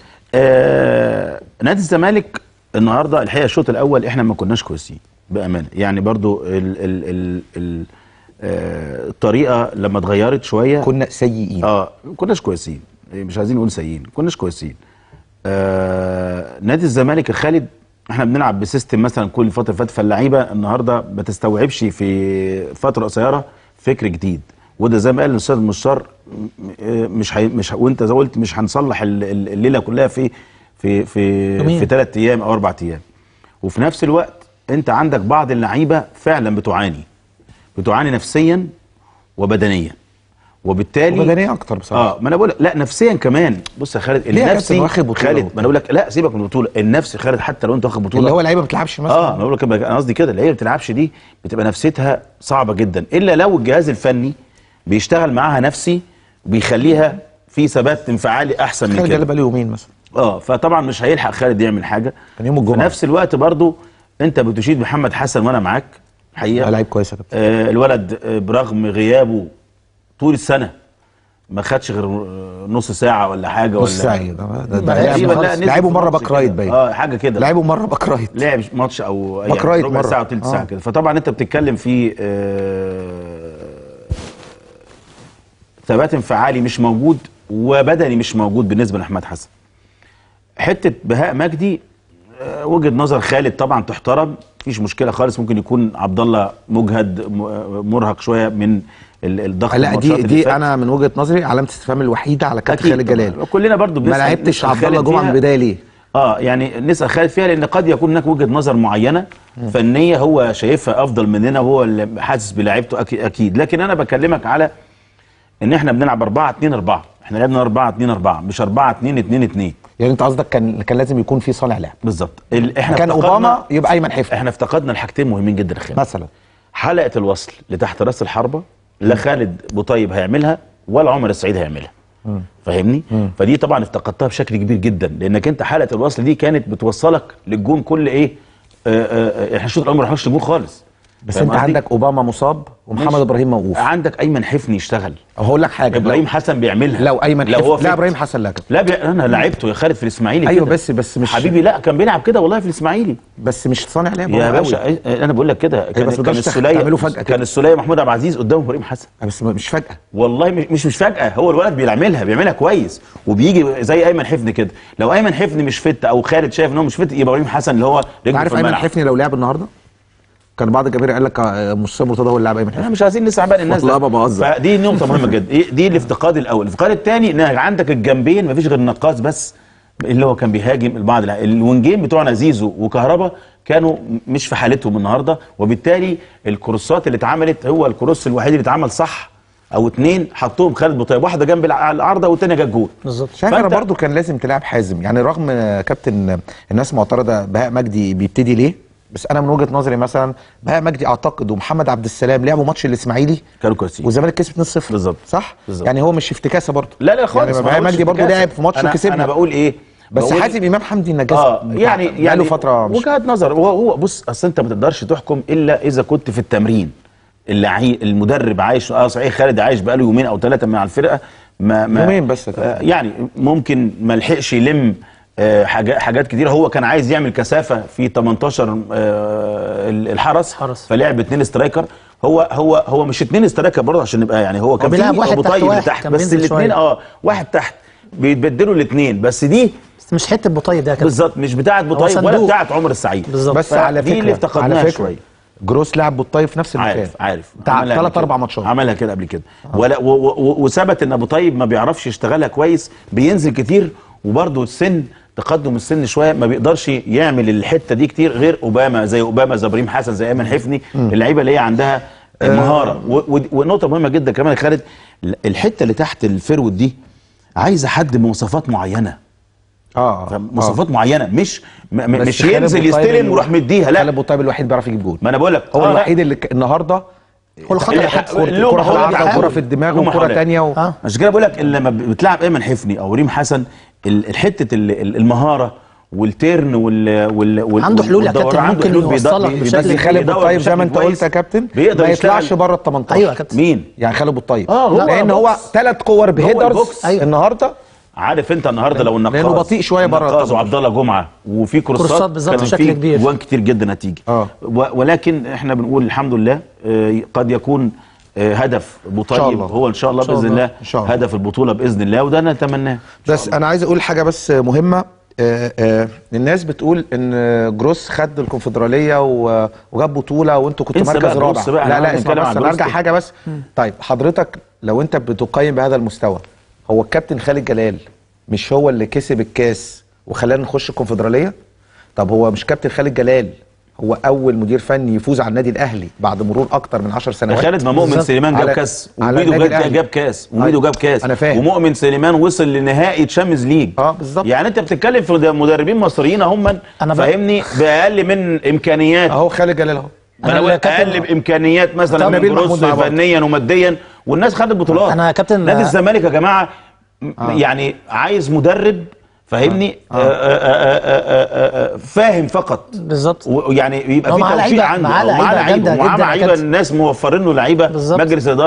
آه نادي الزمالك النهارده الحقيقه الشوط الاول احنا ما كناش كويسين بامانه يعني برضو ال ال ال ال آه الطريقه لما اتغيرت شويه كنا سيئين اه ما كناش كويسين مش عايزين نقول سيئين ما كناش كويسين آه نادي الزمالك يا خالد احنا بنلعب بسيستم مثلا كل فتره فاتت فاللعيبه النهارده ما تستوعبش في فتره قصيره فكر جديد وده زي ما قال الاستاذ مشار م- آه، مش حي... مش ه- وانت زي ما قلت مش هنصلح ال- ال- الليله كلها في في في يومين. في ثلاث ايام او اربع ايام وفي نفس الوقت انت عندك بعض اللعيبه فعلا بتعاني بتعاني نفسيا وبدنيا وبالتالي وبدنيا اكتر بصراحه اه ما انا بقول لك لا نفسيا كمان بص يا خالد ليه يا كابتن النفسي واخد بطولة خالد وبتاع؟ ما انا بقول لك لا سيبك من البطوله النفسي خالد حتى لو انت واخد بطوله اللي هو لعيبه ما بتلعبش مثلا اه ما بقول لك انا قصدي كده اللي هي ما بتلعبش دي بتبقى نفسيتها صعبه جدا الا لو الجهاز الفني بيشتغل معاها نفسي وبيخليها في ثبات انفعالي احسن من خالد كده اللي بقاله يومين مثلا اه فطبعا مش هيلحق خالد يعمل حاجه كان يوم الجمعة. في نفس الوقت برضو انت بتشيد محمد حسن وانا معاك حقيقه آه، لعيب كويس يا كابتن آه الولد آه برغم غيابه طول السنه ما خدش غير نص ساعه ولا حاجه ولا نص ساعه ده- ده- ده تقريبا لعبوا- لا نزل لعبوا في مره الماتش باك رايت كده. باين اه حاجه كده لعبوا مره باك رايت لعب ماتش او باك رايت ربع مرة. ساعه وثلث آه. ساعه كده فطبعا انت بتتكلم في آه، ثبات انفعالي مش موجود وبدني مش موجود بالنسبه لاحمد حسن حته بهاء مجدي آه، وجهه نظر خالد طبعا تحترم مفيش مشكله خالص ممكن يكون عبد الله مجهد م- آه، مرهق شويه من ال- الضغط لا الماتشات دي اللي دي فاتت. انا من وجهه نظري علامه الاستفهام الوحيده على كابتن أكيد خالد طبعاً. جلال كلنا برضو ما بنسأل- لعبتش نسأل عبد الله خالد جمعه من فيها. البدايه ليه؟ اه يعني نسال خالد فيها لان قد يكون هناك وجهه نظر معينه فنيه هو شايفها افضل مننا وهو اللي حاسس بلاعيبته أكيد, اكيد لكن انا بكلمك على ان احنا بنلعب 4 2 4 احنا لعبنا 4 2 4 مش 4 2 2 2 يعني انت قصدك كان كان لازم يكون في صانع لعب بالظبط ال- احنا كان افتقدنا- اوباما يبقى ايمن حفني احنا افتقدنا الحاجتين مهمين جدا يا خالد مثلا حلقه الوصل لتحت راس الحربه لا خالد بوطيب هيعملها ولا عمر السعيد هيعملها فاهمني فدي طبعا افتقدتها بشكل كبير جدا لانك انت حلقه الوصل دي كانت بتوصلك للجون كل ايه آه، آه، احنا الشوط الاول ما رحناش للجون خالص بس فاهم انت قصدي؟ عندك اوباما مصاب ومحمد ماشي. ابراهيم موقوف عندك ايمن حفني يشتغل هقول لك حاجه ابراهيم لو- حسن بيعملها لو ايمن لو هو حفني لا فت. ابراهيم حسن لا كده. لا بي... انا لعبته يا خالد في الاسماعيلي ايوه كده. بس بس مش حبيبي لا كان بيلعب كده والله في الاسماعيلي بس مش صانع لعب يا هو باشا قوي. أي- انا بقول لك كده كان بس ما كان تقدرش السوليه تعمله فجأة كده. كان السوليه محمود عبد العزيز قدام ابراهيم حسن بس مش فجاه والله مش مش مش فجأة هو الولد بيعملها بيعملها كويس وبيجي زي ايمن حفني كده لو ايمن حفني مش فت او خالد شايف ان هو مش فت يبقى ابراهيم حسن اللي هو انت رجله عارف في ايمن الملعب حفني لو لعب النهارده كان بعض الجماهير قال لك آه، مصطفى مرتضى هو اللي لعب ايمن احنا حفني مش عايزين نسمع بقى الناس والله ده. ما بهزر. فدي نقطة مهمة جدا إيه- دي الافتقاد الاول الافتقاد الثاني ان عندك الجنبين مفيش غير نقاص بس اللي هو كان بيهاجم البعض الع- الوينجين بتوعنا زيزو وكهربا كانوا مش في حالتهم النهارده وبالتالي الكروسات اللي اتعملت هو الكروس الوحيد اللي اتعمل صح او اتنين حطهم خالد بوطيب واحده جنب الع- العارضه والثانيه جت جول بالظبط شايف انا فأنت- برضو كان لازم تلعب حازم يعني رغم آه، كابتن الناس معترضه بهاء مجدي بيبتدي ليه بس انا من وجهه نظري مثلا بهاء مجدي اعتقد ومحمد عبد السلام لعبوا ماتش الاسماعيلي كانوا كويسين والزمالك كسب 2-0 بالظبط. صح بالظبط. يعني هو مش افتكاسه برضه لا لا خالص يعني ما بهاء بقولش مجدي برضه افتكاسة. لعب في ماتش أنا- وكسبنا انا بقول ايه بس بقول حازم امام حمدي النجاز اه يعني بقاله يعني فتره مش وجهه نظر هو هو بص اصل انت ما تقدرش تحكم الا اذا كنت في التمرين اللعي المدرب عايش اه صحيح خالد عايش بقاله يومين او ثلاثه مع الفرقه ما ما يومين بس كده. آه يعني ممكن ما لحقش يلم آه حاجات حاجات كتير هو كان عايز يعمل كثافه في 18 آه الحرس حرس. فلعب اثنين سترايكر هو هو هو مش اثنين سترايكر برضه عشان نبقى يعني هو كان بيلعب في واحد ابو تحت طيب اللي واحد، تحت كان بس بينزل الاثنين شوية. اه واحد تحت بيتبدلوا الاثنين بس دي بس مش حته بوطيب ده يا كابتن بالظبط مش بتاعه بوطيب ولا صندوق. بتاعه عمر السعيد بالظبط. بس على دي فكره اللي افتقدناها على فكره شويه جروس لعب بالطيب في نفس المكان عارف عارف بتاع عملها قبل ثلاث كده. اربع ماتشات عملها كده قبل كده ولا و و و وثبت ان ابو طيب ما بيعرفش يشتغلها كويس بينزل كتير وبرده السن تقدم السن شويه ما بيقدرش يعمل الحته دي كتير غير اوباما زي اوباما زي ابراهيم حسن زي ايمن حفني اللعيبه اللي هي عندها مهاره و- و- ونقطه مهمه جدا كمان يا خالد الحته اللي تحت الفرود دي عايزه حد بمواصفات معينه اه فاهم؟ مواصفات معينه مش م م بس مش خالد ينزل بوطيب يستلم الوحيد- ويروح مديها خالد لا بوطيب الوحيد بيعرف يجيب جول ما انا بقول لك هو آه، لا. الوحيد اللي ك- النهارده هو الخطأ اللي- الوحيد. كوره اللي هو كوره في محاولات العارضه بيحاول. وكوره في الدماغ هم وكوره محاولات. ثانيه و... اه عشان كده بقول لك لما بتلعب ايمن حفني او ريم حسن ال- الحته ال- ال- المهاره والتيرن وال وال وال عنده حلول يا والدوران، كابتن، عنده ممكن حلول بيض- يوصلك بي- بشكل بس بيدور خالد بوطيب زي ما بشكل انت قلت كويس. يا كابتن بيقدر ما يطلعش يشتغل. بره ال 18 ايوه يا كابتن مين يعني خالد بوطيب آه، هو لان هو بوكس. ثلاث كور بهيدرز البوكس. أيوة. النهارده عارف انت النهارده لو النقاز لأنه بطيء شوية بره النقاز الطبع. وعبد الله جمعه وفي كورسات كورسات بالظبط كان بشكل في كبير. جوان كتير جدا هتيجي آه. و- ولكن احنا بنقول الحمد لله آه، قد يكون آه، هدف ابو شاء طيب الله. هو ان شاء الله إن شاء باذن الله. الله إن شاء الله. هدف البطوله باذن الله وده نتمناه بس انا عايز اقول حاجه بس مهمه آه، آه، الناس بتقول ان جروس خد الكونفدراليه و- وجاب بطوله وانتوا كنتوا انسى مركز بقى رابع جروس بقى، لا احنا لا اسمع بنتكلم بس عن انا جروس ارجع تاني. حاجه بس طيب حضرتك لو انت بتقيم بهذا المستوى هو الكابتن خالد جلال مش هو اللي كسب الكاس وخلانا نخش الكونفدراليه طب هو مش كابتن خالد جلال هو اول مدير فني يفوز على النادي الاهلي بعد مرور اكتر من 10 يا سنوات خالد ما مؤمن بالظبط. سليمان جاب على- كاس على وميدو النادي جاب, الأهلي. جاب كاس وميدو أيوة. جاب كاس أنا فاهم. ومؤمن سليمان وصل لنهائي تشامبيونز ليج اه بالظبط يعني انت بتتكلم في مدربين مصريين هم أنا بقى- فاهمني باقل من امكانيات اهو خالد جلال اهو ما انا أنا بقول كابتن- اقل بامكانيات مثلا طب من نبيل جروس محمود مع بعض. فنيا وماديا والناس خدت بطولات أنا يا كابتن- نادي الزمالك يا جماعه م- يعني عايز مدرب فاهمني آه. آه آه آه آه آه فاهم فقط بالظبط ويعني يبقى هو في معاه توفيق لعيبة- عنده معاه ومعاه لعيبة لعيبه جامدة ومعاه جدا يا لعيبه كابتن. الناس موفرين له لعيبه بالظبط. مجلس اداره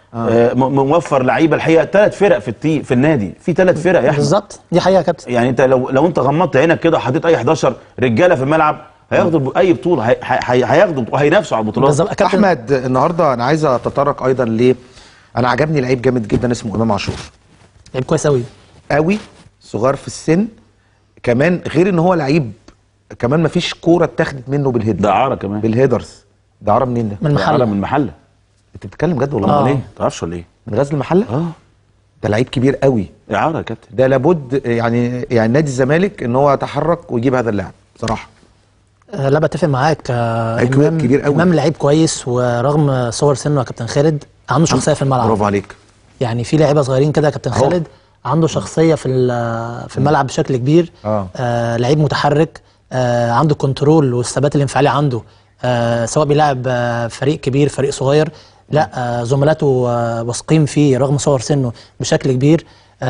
آه. م- موفر لعيبه الحقيقه ثلاث فرق في التي في النادي في ثلاث فرق يا احمد بالظبط دي حقيقه يا كابتن يعني انت لو لو انت غمضت عينك كده وحطيت اي 11 رجاله في الملعب هياخدوا الب- اي بطوله هي- هي- هياخدوا وهينافسوا على البطولات بالظبط يا كابتن احمد النهارده انا عايز اتطرق ايضا ليه انا عجبني لعيب جامد جدا اسمه امام عاشور لعيب كويس قوي قوي صغير في السن كمان غير ان هو لعيب كمان مفيش كوره اتاخدت منه بالهيد ده عاره كمان بالهيدرز ده عرب منين ده من ده عاره المحل من المحله انت بتتكلم جد والله آه. امال ايه؟ ما تعرفش ولا ايه؟ من غزل المحله اه ده لعيب كبير قوي اعاره يا كابتن ده لابد يعني يعني نادي الزمالك ان هو يتحرك ويجيب هذا اللاعب بصراحه آه، لا بتفق معاك آه، لعيب كبير- امام كبير قوي. امام لعيب كويس ورغم صور سنه يا كابتن خالد عنده شخصيه في الملعب برافو عليك يعني في لعيبه صغيرين كده يا كابتن أهو. خالد عنده شخصيه في ال- في الملعب بشكل كبير آه. آه لعيب متحرك آه عنده كنترول والثبات الانفعالي عنده آه سواء بيلعب آه فريق كبير فريق صغير لا آه زملاته آه واثقين فيه رغم صغر سنه بشكل كبير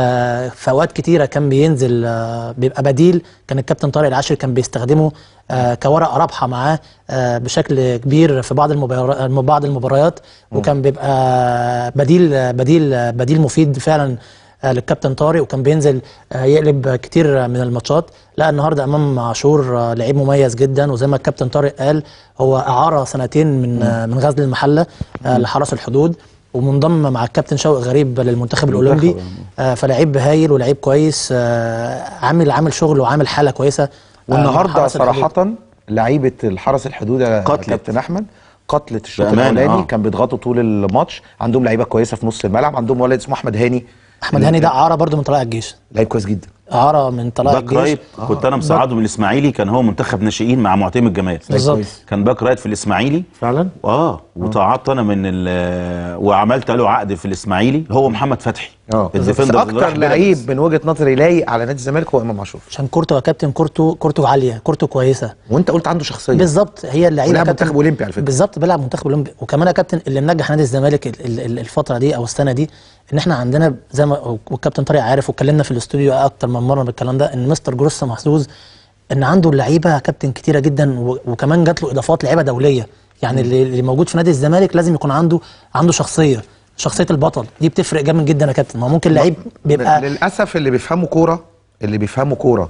آه في اوقات كتيره كان بينزل آه بيبقى بديل كان الكابتن طارق العاشر كان بيستخدمه آه كورقه رابحه معاه آه بشكل كبير في بعض المباريات بعض المباريات وكان بيبقى بديل بديل بديل مفيد فعلا آه، للكابتن طارق وكان بينزل آه، يقلب كتير من الماتشات لا النهارده امام عاشور آه، لعيب مميز جدا وزي ما الكابتن طارق قال هو اعاره سنتين من آه، من غزل المحله آه، لحرس الحدود ومنضم مع الكابتن شوقي غريب للمنتخب الاولمبي آه، فلعيب هايل ولعيب كويس آه، عامل عامل شغل وعامل حاله كويسه آه، مع والنهارده حرس الحدود. صراحه لعيبه الحرس الحدود يا قتلت. كابتن احمد قتلت الشوط بأمانة، الاولاني آه. كان بيضغطوا طول الماتش عندهم لعيبه كويسه في نص الملعب عندهم ولد اسمه احمد هاني احمد هاني ده اعاره برده من طلائع الجيش لعيب كويس جدا اعاره من طلائع باك الجيش رايت كنت انا مصعده من الاسماعيلي كان هو منتخب ناشئين مع معتمد جمال بالظبط كان باك رايت في الاسماعيلي فعلا اه وتعاقدت انا من ال- وعملت له عقد في الاسماعيلي هو محمد فتحي اه بس الديفندر اللي راح اكتر بيراميدز. لعيب من وجهه نظري لايق على نادي الزمالك هو امام عاشور عشان كورته يا كابتن كورته كورته عاليه كورته كويسه وانت قلت عنده شخصيه بالظبط هي اللعيبه ولعب يا كابتن- منتخب أولمبي على فكرة. بالظبط بيلعب منتخب اولمبي وكمان يا كابتن اللي منجح نادي الزمالك ال- ال- ال- الفتره دي او السنه دي ان احنا عندنا زي ما والكابتن طارق عارف واتكلمنا في الاستوديو اكتر من مره بالكلام ده ان مستر جروس محظوظ ان عنده لعيبه يا كابتن كتيره جدا و- وكمان جات له اضافات لعيبه دوليه يعني اللي, اللي موجود في نادي الزمالك لازم يكون عنده عنده شخصيه شخصيه البطل دي بتفرق جامد جدا يا كابتن ما ممكن لعيب بيبقى للاسف اللي بيفهموا كوره اللي بيفهموا كوره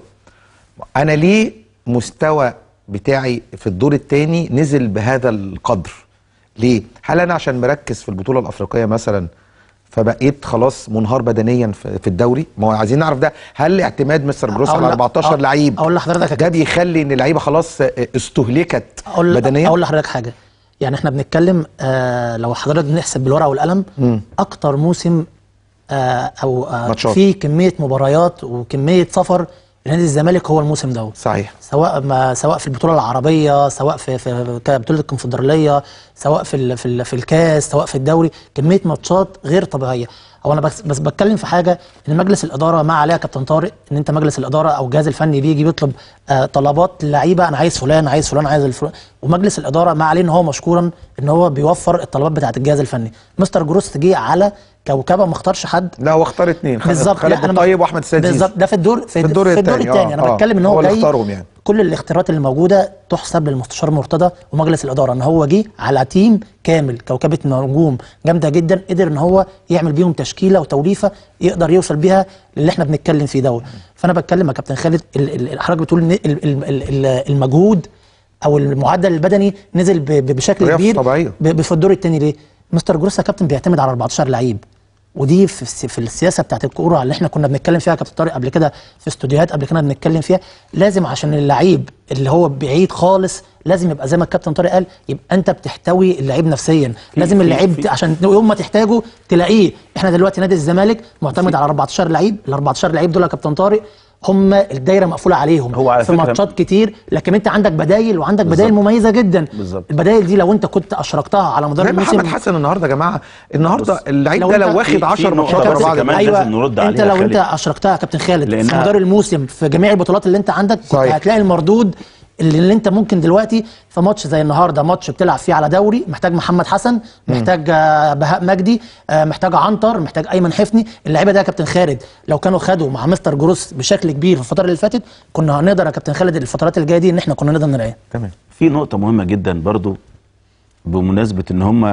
انا ليه مستوى بتاعي في الدور الثاني نزل بهذا القدر ليه هل انا عشان مركز في البطوله الافريقيه مثلا فبقيت خلاص منهار بدنيا في في الدوري ما هو عايزين نعرف ده هل اعتماد مستر جروس أقول على لك- 14 أقول- لعيب أقول لحضرتك يا ده كابتن. بيخلي ان اللعيبه خلاص استهلكت اقول بدنيا اقول لحضرتك حاجه يعني احنا بنتكلم آه لو حضرتك بنحسب بالورقه والقلم اكتر موسم آه او آه ماتشات. فيه كميه مباريات وكميه سفر لنادي الزمالك هو الموسم ده صحيح سواء ما سواء في البطوله العربيه سواء في في بطوله الكونفدراليه سواء في ال في, ال في الكاس سواء في الدوري كميه ماتشات غير طبيعيه او انا بس, بس بتكلم في حاجه ان مجلس الاداره ما عليها كابتن طارق ان انت مجلس الاداره او الجهاز الفني بيجي بيطلب آه طلبات لعيبه انا عايز فلان عايز فلان عايز الفلان ومجلس الاداره ما عليه ان هو مشكورا ان هو بيوفر الطلبات بتاعه الجهاز الفني مستر جروس جه على كوكبه ما اختارش حد لا هو اختار اثنين بالظبط خالد أنا الطيب واحمد السادس بالظبط ده في الدور في, في الدور في الدور التاني، الثاني آه، انا آه. بتكلم ان هو, هو اللي جاي اختارهم يعني. كل الاختيارات اللي موجوده تحسب للمستشار مرتضى ومجلس الاداره ان هو جه على تيم كامل كوكبه نجوم جامده جدا قدر ان هو يعمل بيهم تشكيله وتوليفه يقدر يوصل بيها للي احنا بنتكلم فيه دوت فانا بتكلم يا كابتن خالد ال- ال- حضرتك بتقول ان ال- ال- ال- ال- المجهود او المعدل البدني نزل ب- ب- بشكل بطريقة كبير طبيعية. ب- ب- في الدور الثاني ليه؟ مستر جروس يا كابتن بيعتمد على 14 لعيب ودي في الس- في السياسه بتاعت الكوره اللي احنا كنا بنتكلم فيها يا كابتن طارق قبل كده في استوديوهات قبل كده بنتكلم فيها لازم عشان اللعيب اللي هو بعيد خالص لازم يبقى زي ما الكابتن طارق قال يبقى انت بتحتوي اللعيب نفسيا لازم في- اللعيب في- ت- عشان يوم ما تحتاجه تلاقيه احنا دلوقتي نادي الزمالك معتمد على 14 لعيب ال 14 لعيب دول يا كابتن طارق هم الدايره مقفوله عليهم هو على في فكرة- ماتشات كتير لكن انت عندك بدايل وعندك بدايل مميزه جدا بالظبط. البدايل دي لو انت كنت اشركتها على مدار زي محمد الموسم حسن النهارده يا جماعه النهارده بص، اللعيب لو ده انت- لو في- واخد في 10 نقطة ماتشات ورا بس بعض كمان لازم نرد انت عليها لو انت خالد. اشركتها يا كابتن خالد في لأنها- مدار الموسم في جميع البطولات اللي انت عندك كنت صحيح. هتلاقي المردود اللي, اللي انت ممكن دلوقتي في ماتش زي النهارده ماتش بتلعب فيه على دوري محتاج محمد حسن محتاج آه، بهاء مجدي آه، محتاج عنتر محتاج ايمن حفني اللعيبه ده يا كابتن خالد لو كانوا خدوا مع مستر جروس بشكل كبير في الفتره اللي فاتت كنا هنقدر يا كابتن خالد الفترات الجايه دي ان احنا كنا نقدر نلاقيها تمام في نقطة مهمة جدا برضو بمناسبة ان هم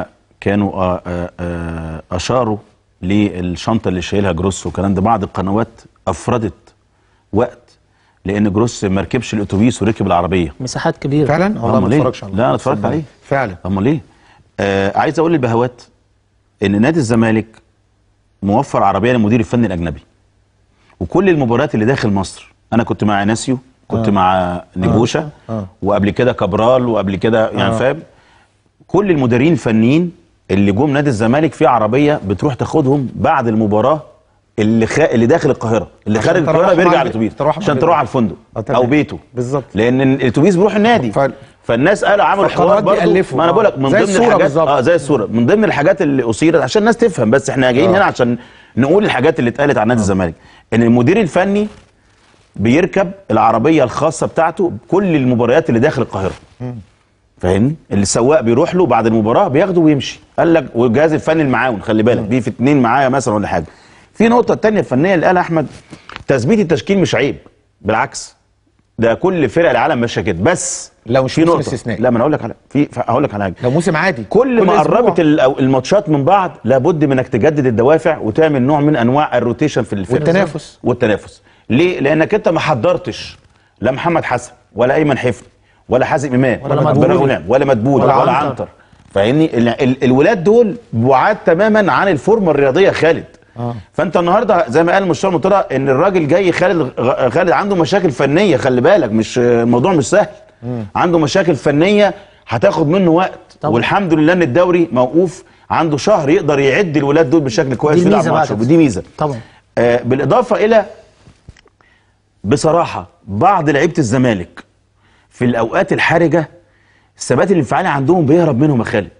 كانوا آه، آه، آه، اشاروا للشنطه اللي شايلها جروس والكلام ده بعض القنوات افردت وقت لان جروس ما ركبش الاتوبيس وركب العربيه مساحات كبيره فعلا والله ما أمال إيه؟ اتفرجش على لا انا اتفرجت عليه فعلا امال ايه آه عايز اقول للبهوات ان نادي الزمالك موفر عربيه للمدير الفني الاجنبي وكل المباريات اللي داخل مصر انا كنت مع ناسيو كنت آه. مع نجوشه آه. آه. وقبل كده كابرال وقبل كده يعني فاهم كل المديرين الفنيين اللي جم نادي الزمالك في عربيه بتروح تاخدهم بعد المباراه اللي خ... اللي داخل القاهره اللي عشان خارج القاهره تروحوا بيرجع مع- على الاتوبيس تروحوا مع عشان البيت. تروح على الفندق آه، تمام. او بيته بالظبط. لان الاتوبيس بيروح النادي ف- فالناس قالوا عملوا حوار فالقنوات برضه بيألفوا. ما انا آه. بقول لك من زي ضمن الصورة الحاجات بالظبط. اه زي الصوره من ضمن الحاجات اللي اثيرت عشان الناس تفهم بس احنا جايين آه. هنا عشان نقول الحاجات اللي اتقالت عن نادي الزمالك ان المدير الفني بيركب العربيه الخاصه بتاعته بكل المباريات اللي داخل القاهره فاهمني السواق بيروح له بعد المباراه بياخده ويمشي قال لك والجهاز الفني المعاون خلي بالك دي في اتنين معايا مثلا ولا حاجه في نقطه تانية فنيه اللي قالها احمد تثبيت التشكيل مش عيب بالعكس ده كل فرق العالم ماشيه كده بس لو مش في موسم نقطه استثنائي. لا ما انا اقول لك على في هقول لك على حاجه لو موسم عادي كل ما أسبوع. قربت ال- أو الماتشات من بعض لابد من انك تجدد الدوافع وتعمل نوع من انواع الروتيشن في الفرقه والتنافس. والتنافس ليه لانك انت ما حضرتش لا محمد حسن ولا ايمن حفني ولا حازم امام ولا ربنا مدبولي. يقول نعم، ولا مدبولي ولا ولا, عنتر. عنتر فاهمني ال- ال- الولاد دول بعاد تماما عن الفورمه الرياضيه خالد آه. فانت النهارده زي ما قال المستشار مرتضى ان الراجل جاي خالد غ- خالد عنده مشاكل فنيه خلي بالك مش الموضوع مش سهل عنده مشاكل فنيه هتاخد منه وقت طبعا. والحمد لله ان الدوري موقوف عنده شهر يقدر يعد الولاد دول بشكل كويس دي ويلعب ميزة بقى ماتش كده. ودي ميزه طبعا آه بالاضافه الى بصراحه بعض لعيبه الزمالك في الاوقات الحرجه الثبات الانفعالي عندهم بيهرب منهم يا خالد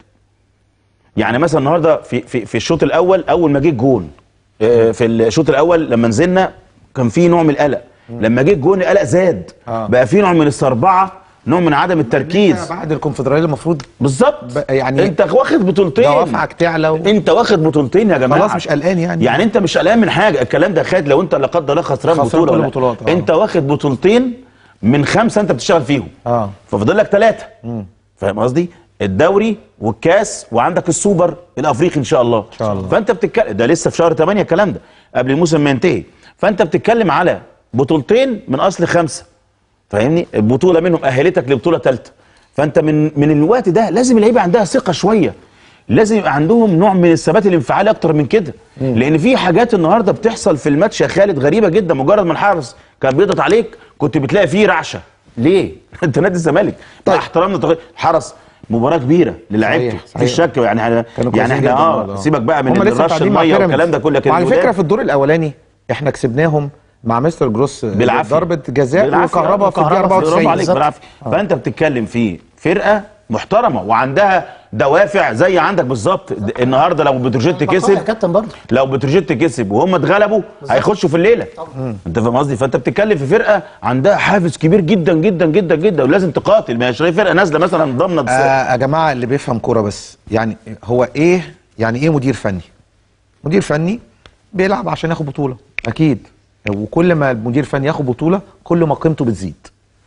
يعني مثلا النهارده في في في الشوط الاول اول ما جه الجون آه، في الشوط الاول لما نزلنا كان في نوع من القلق لما جه الجون القلق زاد آه. بقى في نوع من السربعه نوع من عدم التركيز بعد الكونفدراليه المفروض بالظبط ب- يعني انت واخد بطولتين دوافعك تعلى و... انت واخد بطولتين يا جماعه خلاص مش قلقان يعني. يعني انت مش قلقان من حاجه الكلام ده خالد لو انت لا قدر الله خسران خسران بطوله كل ولا- البطولات، آه. انت واخد بطولتين من خمسه انت بتشتغل فيهم اه ففاضل لك ثلاثه فاهم قصدي الدوري والكاس وعندك السوبر الافريقي ان شاء الله ان شاء الله. فانت بتتكلم ده لسه في شهر 8 الكلام ده قبل الموسم ما ينتهي فانت بتتكلم على بطولتين من اصل خمسه فاهمني البطوله منهم اهلتك لبطوله ثالثه فانت من من الوقت ده لازم اللعيبه عندها ثقه شويه لازم يبقى عندهم نوع من الثبات الانفعالي اكتر من كده لان في حاجات النهارده بتحصل في الماتش يا خالد غريبه جدا مجرد ما الحارس كان بيضغط عليك كنت بتلاقي فيه رعشه ليه انت نادي الزمالك مع احترامنا طبعا حرس مباراه كبيره للاعيبته صحيح، في صحيح. الشك يعني احنا كانوا يعني كويسين احنا جدا اه النهاردة. سيبك بقى من هم لسه الرش قاعدين مع الميه بيراميدز. والكلام ده كله لكن وعلى فكره الولاد- في الدور الاولاني احنا كسبناهم مع مستر جروس بالعافيه ضربه جزاء بالعافية. وكهرباء في الدقيقه وكهرباء. 94 برافو عليك بالظبط. بالعافيه فانت بتتكلم في فرقه محترمه وعندها دوافع زي عندك بالظبط د- النهارده لو بتروجيت يا كسب كابتن برضه لو بتروجيت كسب وهم اتغلبوا هيخشوا في الليله انت فاهم قصدي فانت بتتكلم في فرقه عندها حافز كبير جدا جدا جدا جدا ولازم تقاتل ما هيش أي فرقه نازله مثلا ضامنه بس آه يا جماعه اللي بيفهم كوره بس يعني هو ايه يعني ايه مدير فني مدير فني بيلعب عشان ياخد بطوله اكيد وكل ما المدير الفني ياخد بطوله كل ما قيمته بتزيد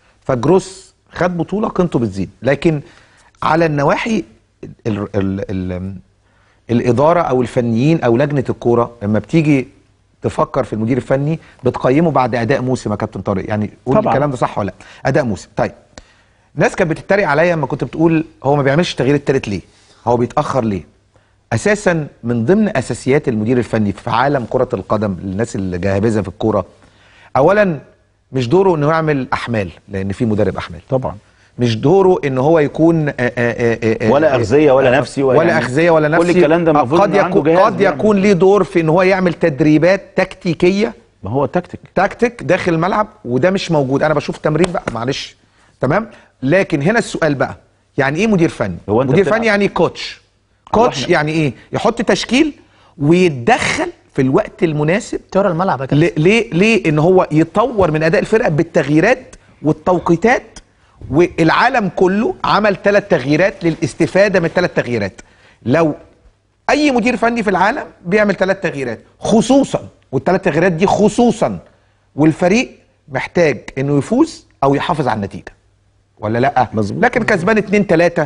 فجروس خد بطوله قيمته بتزيد لكن على النواحي ال ال ال الاداره او الفنيين او لجنه الكوره لما بتيجي تفكر في المدير الفني بتقيمه بعد اداء موسم يا كابتن طارق يعني قول طبعاً. الكلام ده صح ولا لا اداء موسم طيب ناس كانت بتتريق عليا لما كنت بتقول هو ما بيعملش التغيير التالت ليه هو بيتاخر ليه اساسا من ضمن اساسيات المدير الفني في عالم كره القدم للناس اللي جاهزه في الكوره اولا مش دوره انه يعمل احمال لان في مدرب احمال طبعا مش دوره ان هو يكون آه، آه، آه، آه، ولا أغذية ولا نفسي ولا ولا يعني اغذيه ولا كل نفسي الكلام ده المفروض قد إن عنده يكون جهاز قد بيعمل. يكون ليه دور في ان هو يعمل تدريبات تكتيكيه ما هو تكتيك تكتيك داخل الملعب وده مش موجود انا بشوف تمرين بقى معلش تمام لكن هنا السؤال بقى يعني ايه مدير فني هو أنت مدير بتلعب- فني يعني كوتش هو كوتش إحنا- يعني ايه يحط تشكيل ويتدخل في الوقت المناسب ترى الملعب يا كابتن ل- ليه ليه ان هو يطور من اداء الفرقه بالتغييرات والتوقيتات والعالم كله عمل ثلاث تغييرات للاستفاده من الثلاث تغييرات لو اي مدير فني في العالم بيعمل ثلاث تغييرات خصوصا والثلاث تغييرات دي خصوصا والفريق محتاج انه يفوز او يحافظ على النتيجه ولا لا مظبوط. لكن كسبان اتنين تلاتة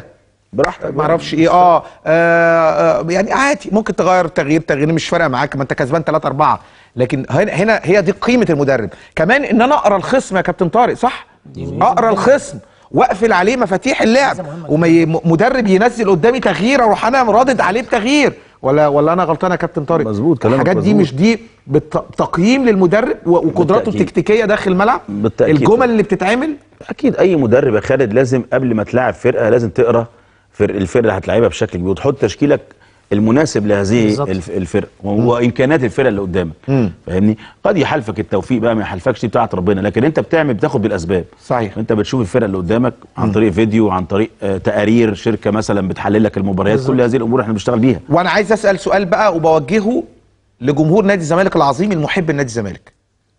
براحتك ما اعرفش ايه آه, اه, آه يعني عادي ممكن تغير تغيير تغيير مش فارقه معاك ما انت كسبان 3 4 لكن هنا هنا هي دي قيمه المدرب كمان ان انا اقرا الخصم يا كابتن طارق صح اقرا الخصم واقفل عليه مفاتيح اللعب ومدرب ينزل قدامي تغيير اروح انا رادد عليه بتغيير ولا ولا انا غلطان يا كابتن طارق مظبوط، كلامك الحاجات دي مظبوط. مش دي بت- تقييم للمدرب و- وقدراته بالتأكيد. التكتيكيه داخل الملعب بالتأكيد. الجمل اللي بتتعمل اكيد اي مدرب يا خالد لازم قبل ما تلاعب فرقه لازم تقرا فرق الفرقه اللي هتلاعبها بشكل كبير وتحط تشكيلك المناسب لهذه بالظبط. الف- الفرقه وامكانيات الفرقه اللي قدامك فاهمني قد يحالفك التوفيق بقى ما يحالفكش دي بتاعت ربنا لكن انت بتعمل بتاخد بالاسباب صحيح. انت بتشوف الفرقه اللي قدامك عن طريق فيديو عن طريق آه تقارير شركه مثلا بتحلل لك المباريات كل هذه الامور احنا بنشتغل بيها وانا عايز اسال سؤال بقى وبوجهه لجمهور نادي الزمالك العظيم المحب لنادي الزمالك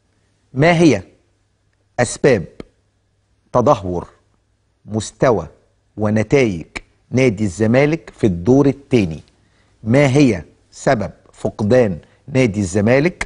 ما هي اسباب تدهور مستوى ونتائج نادي الزمالك في الدور الثاني ما هي سبب فقدان نادي الزمالك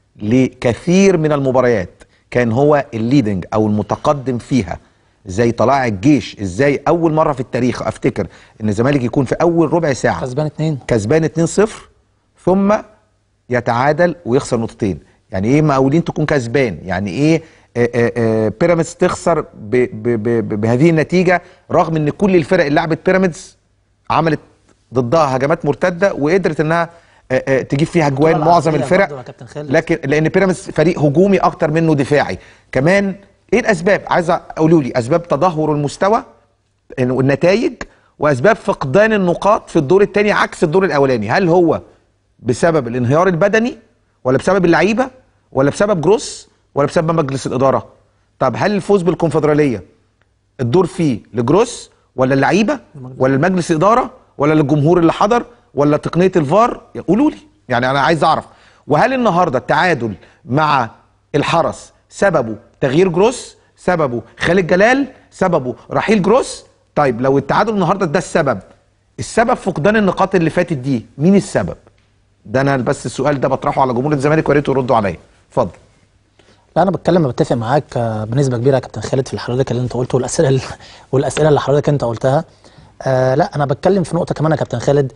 لكثير من المباريات كان هو الليدنج او المتقدم فيها زي طلائع الجيش ازاي اول مره في التاريخ افتكر ان الزمالك يكون في اول ربع ساعه كسبان اتنين كسبان 2-0 ثم يتعادل ويخسر نقطتين يعني ايه مقاولين تكون كسبان يعني ايه آه، آه، آه، بيراميدز تخسر ب ب ب ب بهذه النتيجه رغم ان كل الفرق اللي لعبت بيراميدز عملت ضدها هجمات مرتده وقدرت انها آه، آه، تجيب فيها اجوان البطولة معظم العربية الفرق برضه يا كابتن خالد. لكن لان بيراميدز فريق هجومي اكتر منه دفاعي كمان ايه الاسباب عايز اقولوا لي اسباب تدهور المستوى والنتائج واسباب فقدان النقاط في الدور الثاني عكس الدور الاولاني هل هو بسبب الانهيار البدني ولا بسبب اللعيبه ولا بسبب جروس ولا بسبب مجلس الاداره طب هل الفوز بالكونفدراليه الدور فيه لجروس ولا اللعيبه ولا المجلس الاداره ولا للجمهور اللي حضر ولا تقنيه الفار قولوا لي يعني انا عايز اعرف وهل النهارده التعادل مع الحرس سببه تغيير جروس سببه خالد جلال سببه رحيل جروس طيب لو التعادل النهارده ده السبب السبب فقدان النقاط اللي فاتت دي مين السبب ده انا بس السؤال ده بطرحه على جمهور الزمالك ويا ريت يردوا عليا اتفضل لا انا بتكلم بتفق معاك آه، بنسبه كبيره يا كابتن خالد في اللي حضرتك اللي انت قلته والاسئله اللي والاسئله اللي حضرتك انت قلتها آه لا انا بتكلم في نقطه كمان يا كابتن خالد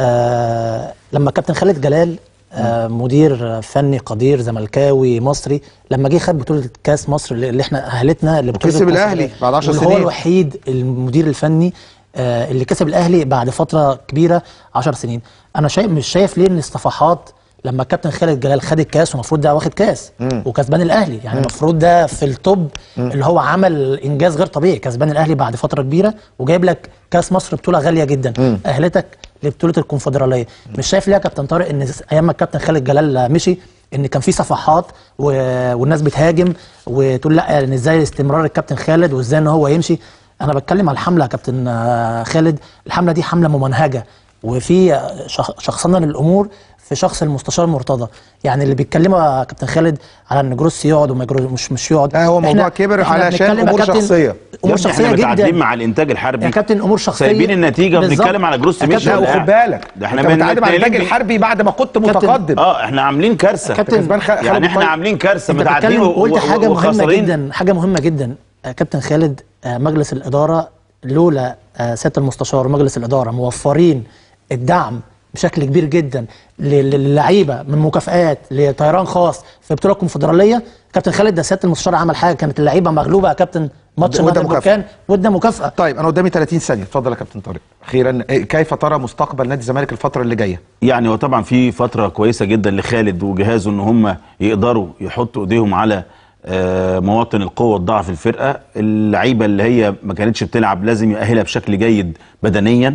آه لما كابتن خالد جلال آه مدير فني قدير زملكاوي مصري لما جه خد بطوله كاس مصر اللي اللي احنا اهلتنا لبطوله وكسب كأس الأهلي بعد 10 واللي سنين. هو الوحيد المدير الفني آه اللي كسب الاهلي بعد فتره كبيره 10 سنين انا شايف مش شايف ليه ان الصفحات لما الكابتن خالد جلال خد الكاس ومفروض ده واخد كاس وكسبان الاهلي يعني المفروض ده في التوب اللي هو عمل انجاز غير طبيعي كسبان الاهلي بعد فتره كبيره وجايب لك كاس مصر بطوله غاليه جدا اهلتك لبطوله الكونفدراليه مش شايف ليه يا كابتن طارق ان ايام ما الكابتن خالد جلال مشي ان كان في صفحات و... والناس بتهاجم وتقول لا ان ازاي استمرار الكابتن خالد وازاي ان هو يمشي انا بتكلم على الحمله يا كابتن آه، خالد الحمله دي حمله ممنهجه وفي شخ- شخصنه للامور في شخص المستشار مرتضى يعني اللي بيتكلموا يا كابتن خالد على ان جروس يقعد وما جروس مش مش يقعد لا، هو موضوع إحنا- كبر إحنا علشان بنتكلم يا أمور كابتن شخصية. امور يا ابني شخصيه احنا متعادلين جدا مع الانتاج الحربي يا كابتن امور شخصيه سايبين النتيجه بالظبط. وبنتكلم على جروس يا ميشي كابتن- لا ولا وخد بالك ده احنا انت متعادل مع بنتكلم الانتاج بي- الحربي بعد ما كنت كابتن- متقدم اه احنا عاملين كارثه كابتن- كسبان خ- خالد يعني احنا طيب. عاملين كارثه انت متعادلين بتتكلم و- قلت و- حاجه مهمه وخاسرين. جدا حاجه مهمه جدا آه، كابتن خالد آه، مجلس الاداره لولا آه، سياده المستشار ومجلس الاداره موفرين الدعم بشكل كبير جدا لل- للعيبه من مكافآت لطيران خاص في بطوله الكونفدراليه كابتن خالد ده سياده المستشار عمل حاجه كانت اللعيبه مغلوبه يا كابتن ماتش وده نادي مكافأة. البركان وده مكافاه طيب انا قدامي 30 ثانيه اتفضل يا كابتن طارق اخيرا إيه، كيف ترى مستقبل نادي الزمالك الفتره اللي جايه يعني هو طبعا في فتره كويسه جدا لخالد وجهازه ان هم يقدروا يحطوا ايديهم على آه، مواطن القوه والضعف في الفرقه اللعيبه اللي هي ما كانتش بتلعب لازم يأهلها بشكل جيد بدنيا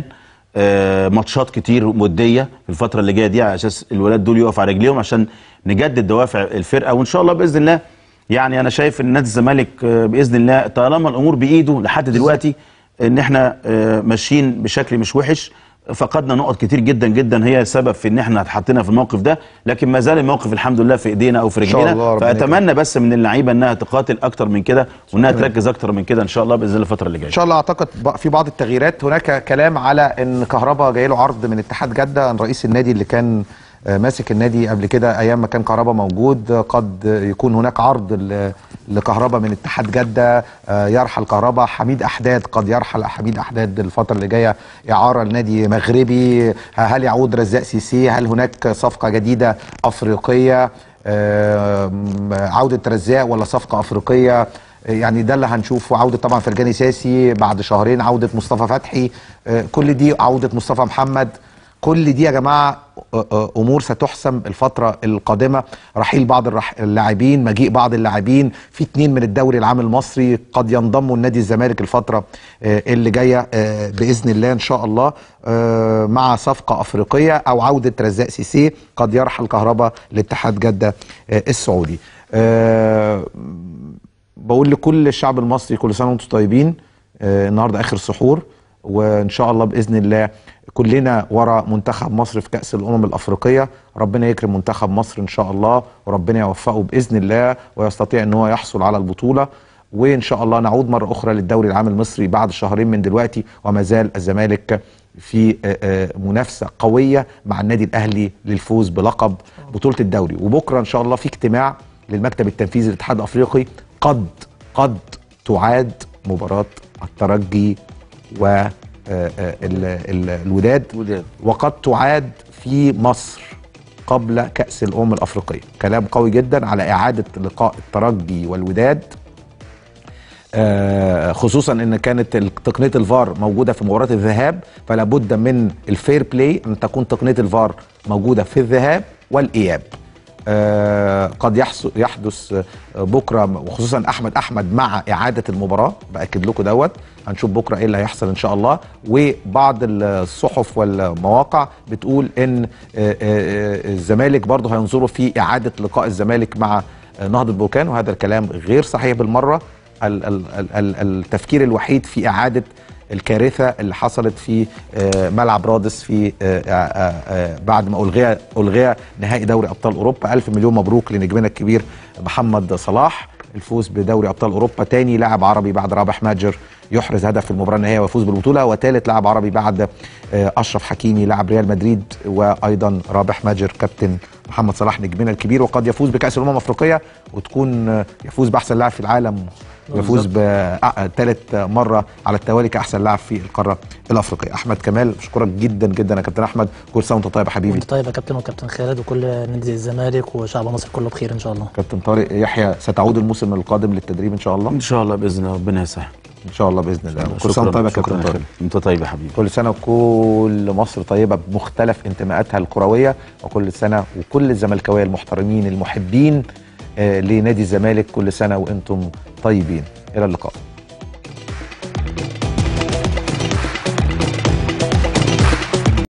آه، ماتشات كتير وديه في الفتره اللي جايه دي على اساس الولاد دول يقف على رجليهم عشان نجدد دوافع الفرقه وان شاء الله باذن الله يعني انا شايف ان نادي الزمالك آه، باذن الله طالما الامور بايده لحد دلوقتي ان احنا آه، ماشيين بشكل مش وحش فقدنا نقط كتير جدا جدا هي سبب في ان احنا اتحطينا في الموقف ده لكن ما زال الموقف الحمد لله في ايدينا او في إن شاء الله رجلينا ربنا فاتمنى بس من اللعيبه انها تقاتل اكتر من كده وانها تركز اكتر من كده ان شاء الله باذن الله الفتره اللي جايه ان شاء الله اعتقد بق- في بعض التغييرات هناك كلام على ان كهربا جاي له عرض من اتحاد جده عن رئيس النادي اللي كان آه، ماسك النادي قبل كده ايام ما كان كهربا موجود آه، قد يكون هناك عرض ل- لكهربا من اتحاد جده آه، يرحل كهربا حميد احداد قد يرحل حميد احداد الفتره اللي جايه اعاره لنادي مغربي هل يعود رزاق سيسي هل هناك صفقه جديده افريقيه آم، عوده رزاق ولا صفقه افريقيه يعني ده اللي هنشوفه عوده طبعا فرجاني ساسي بعد شهرين عوده مصطفى فتحي آه، كل دي عوده مصطفى محمد كل دي يا جماعه آه، آه، امور ستحسم الفتره القادمه رحيل بعض الرح- اللاعبين مجيء بعض اللاعبين في اتنين من الدوري العام المصري قد ينضموا لنادي الزمالك الفتره آه، اللي جايه آه، باذن الله ان شاء الله آه، مع صفقه افريقيه او عوده رزاق سيسي قد يرحل كهربا لاتحاد جده آه، السعودي آه، بقول لكل الشعب المصري كل سنه وانتم طيبين آه، النهارده اخر سحور وان شاء الله باذن الله كلنا ورا منتخب مصر في كاس الامم الافريقيه ربنا يكرم منتخب مصر ان شاء الله وربنا يوفقه باذن الله ويستطيع ان هو يحصل على البطوله وان شاء الله نعود مره اخرى للدوري العام المصري بعد شهرين من دلوقتي وما زال الزمالك في آه، آه، منافسه قويه مع النادي الاهلي للفوز بلقب بطوله الدوري وبكره ان شاء الله في اجتماع للمكتب التنفيذي للاتحاد الافريقي قد قد تعاد مباراه الترجي و آه، آه، ال- ال- الوداد وداد. وقد تعاد في مصر قبل كأس الأمم الأفريقية كلام قوي جدا على إعادة لقاء الترجي والوداد آه، خصوصا ان كانت ال- تقنيه الفار موجوده في مباراه الذهاب فلا بد من الفير بلاي ان تكون تقنيه الفار موجوده في الذهاب والاياب آه، قد يحص- يحدث آه، بكره وخصوصا احمد احمد مع اعاده المباراه باكد لكم دوت هنشوف بكره ايه اللي هيحصل ان شاء الله وبعض الصحف والمواقع بتقول ان آه، آه، آه، الزمالك برضه هينظروا في اعاده لقاء الزمالك مع آه، نهضه بركان وهذا الكلام غير صحيح بالمره ال- ال- ال- ال- التفكير الوحيد في إعادة الكارثة اللي حصلت في آه، ملعب رادس في آه، آه، آه، بعد ما ألغي ألغي نهائي دوري أبطال أوروبا ألف مليون مبروك لنجمنا الكبير محمد صلاح الفوز بدوري أبطال أوروبا تاني لاعب عربي بعد رابح ماجر يحرز هدف في المباراة النهائية ويفوز بالبطولة وثالث لاعب عربي بعد آه، أشرف حكيمي لاعب ريال مدريد وأيضا رابح ماجر كابتن محمد صلاح نجمنا الكبير وقد يفوز بكأس الأمم الأفريقية وتكون آه، يفوز بأحسن لاعب في العالم يفوز بثالث مره على التوالي كاحسن لاعب في القاره الافريقيه احمد كمال بشكرك جدا جدا يا كابتن احمد كل سنه وانت طيب يا حبيبي وانت طيب يا كابتن وكابتن خالد وكل نادي الزمالك وشعب مصر كله بخير ان شاء الله كابتن طارق يحيى ستعود الموسم القادم للتدريب ان شاء الله ان شاء الله باذن الله ربنا يسهل ان شاء الله باذن الله كل سنه شكرا وانت طيب يا شكرا كابتن يا طارق خالد. انت طيب يا حبيبي كل سنه وكل مصر طيبه بمختلف انتماءاتها الكرويه وكل سنه وكل الزملكاويه المحترمين المحبين آه، لنادي الزمالك كل سنه وانتم طيبين الى اللقاء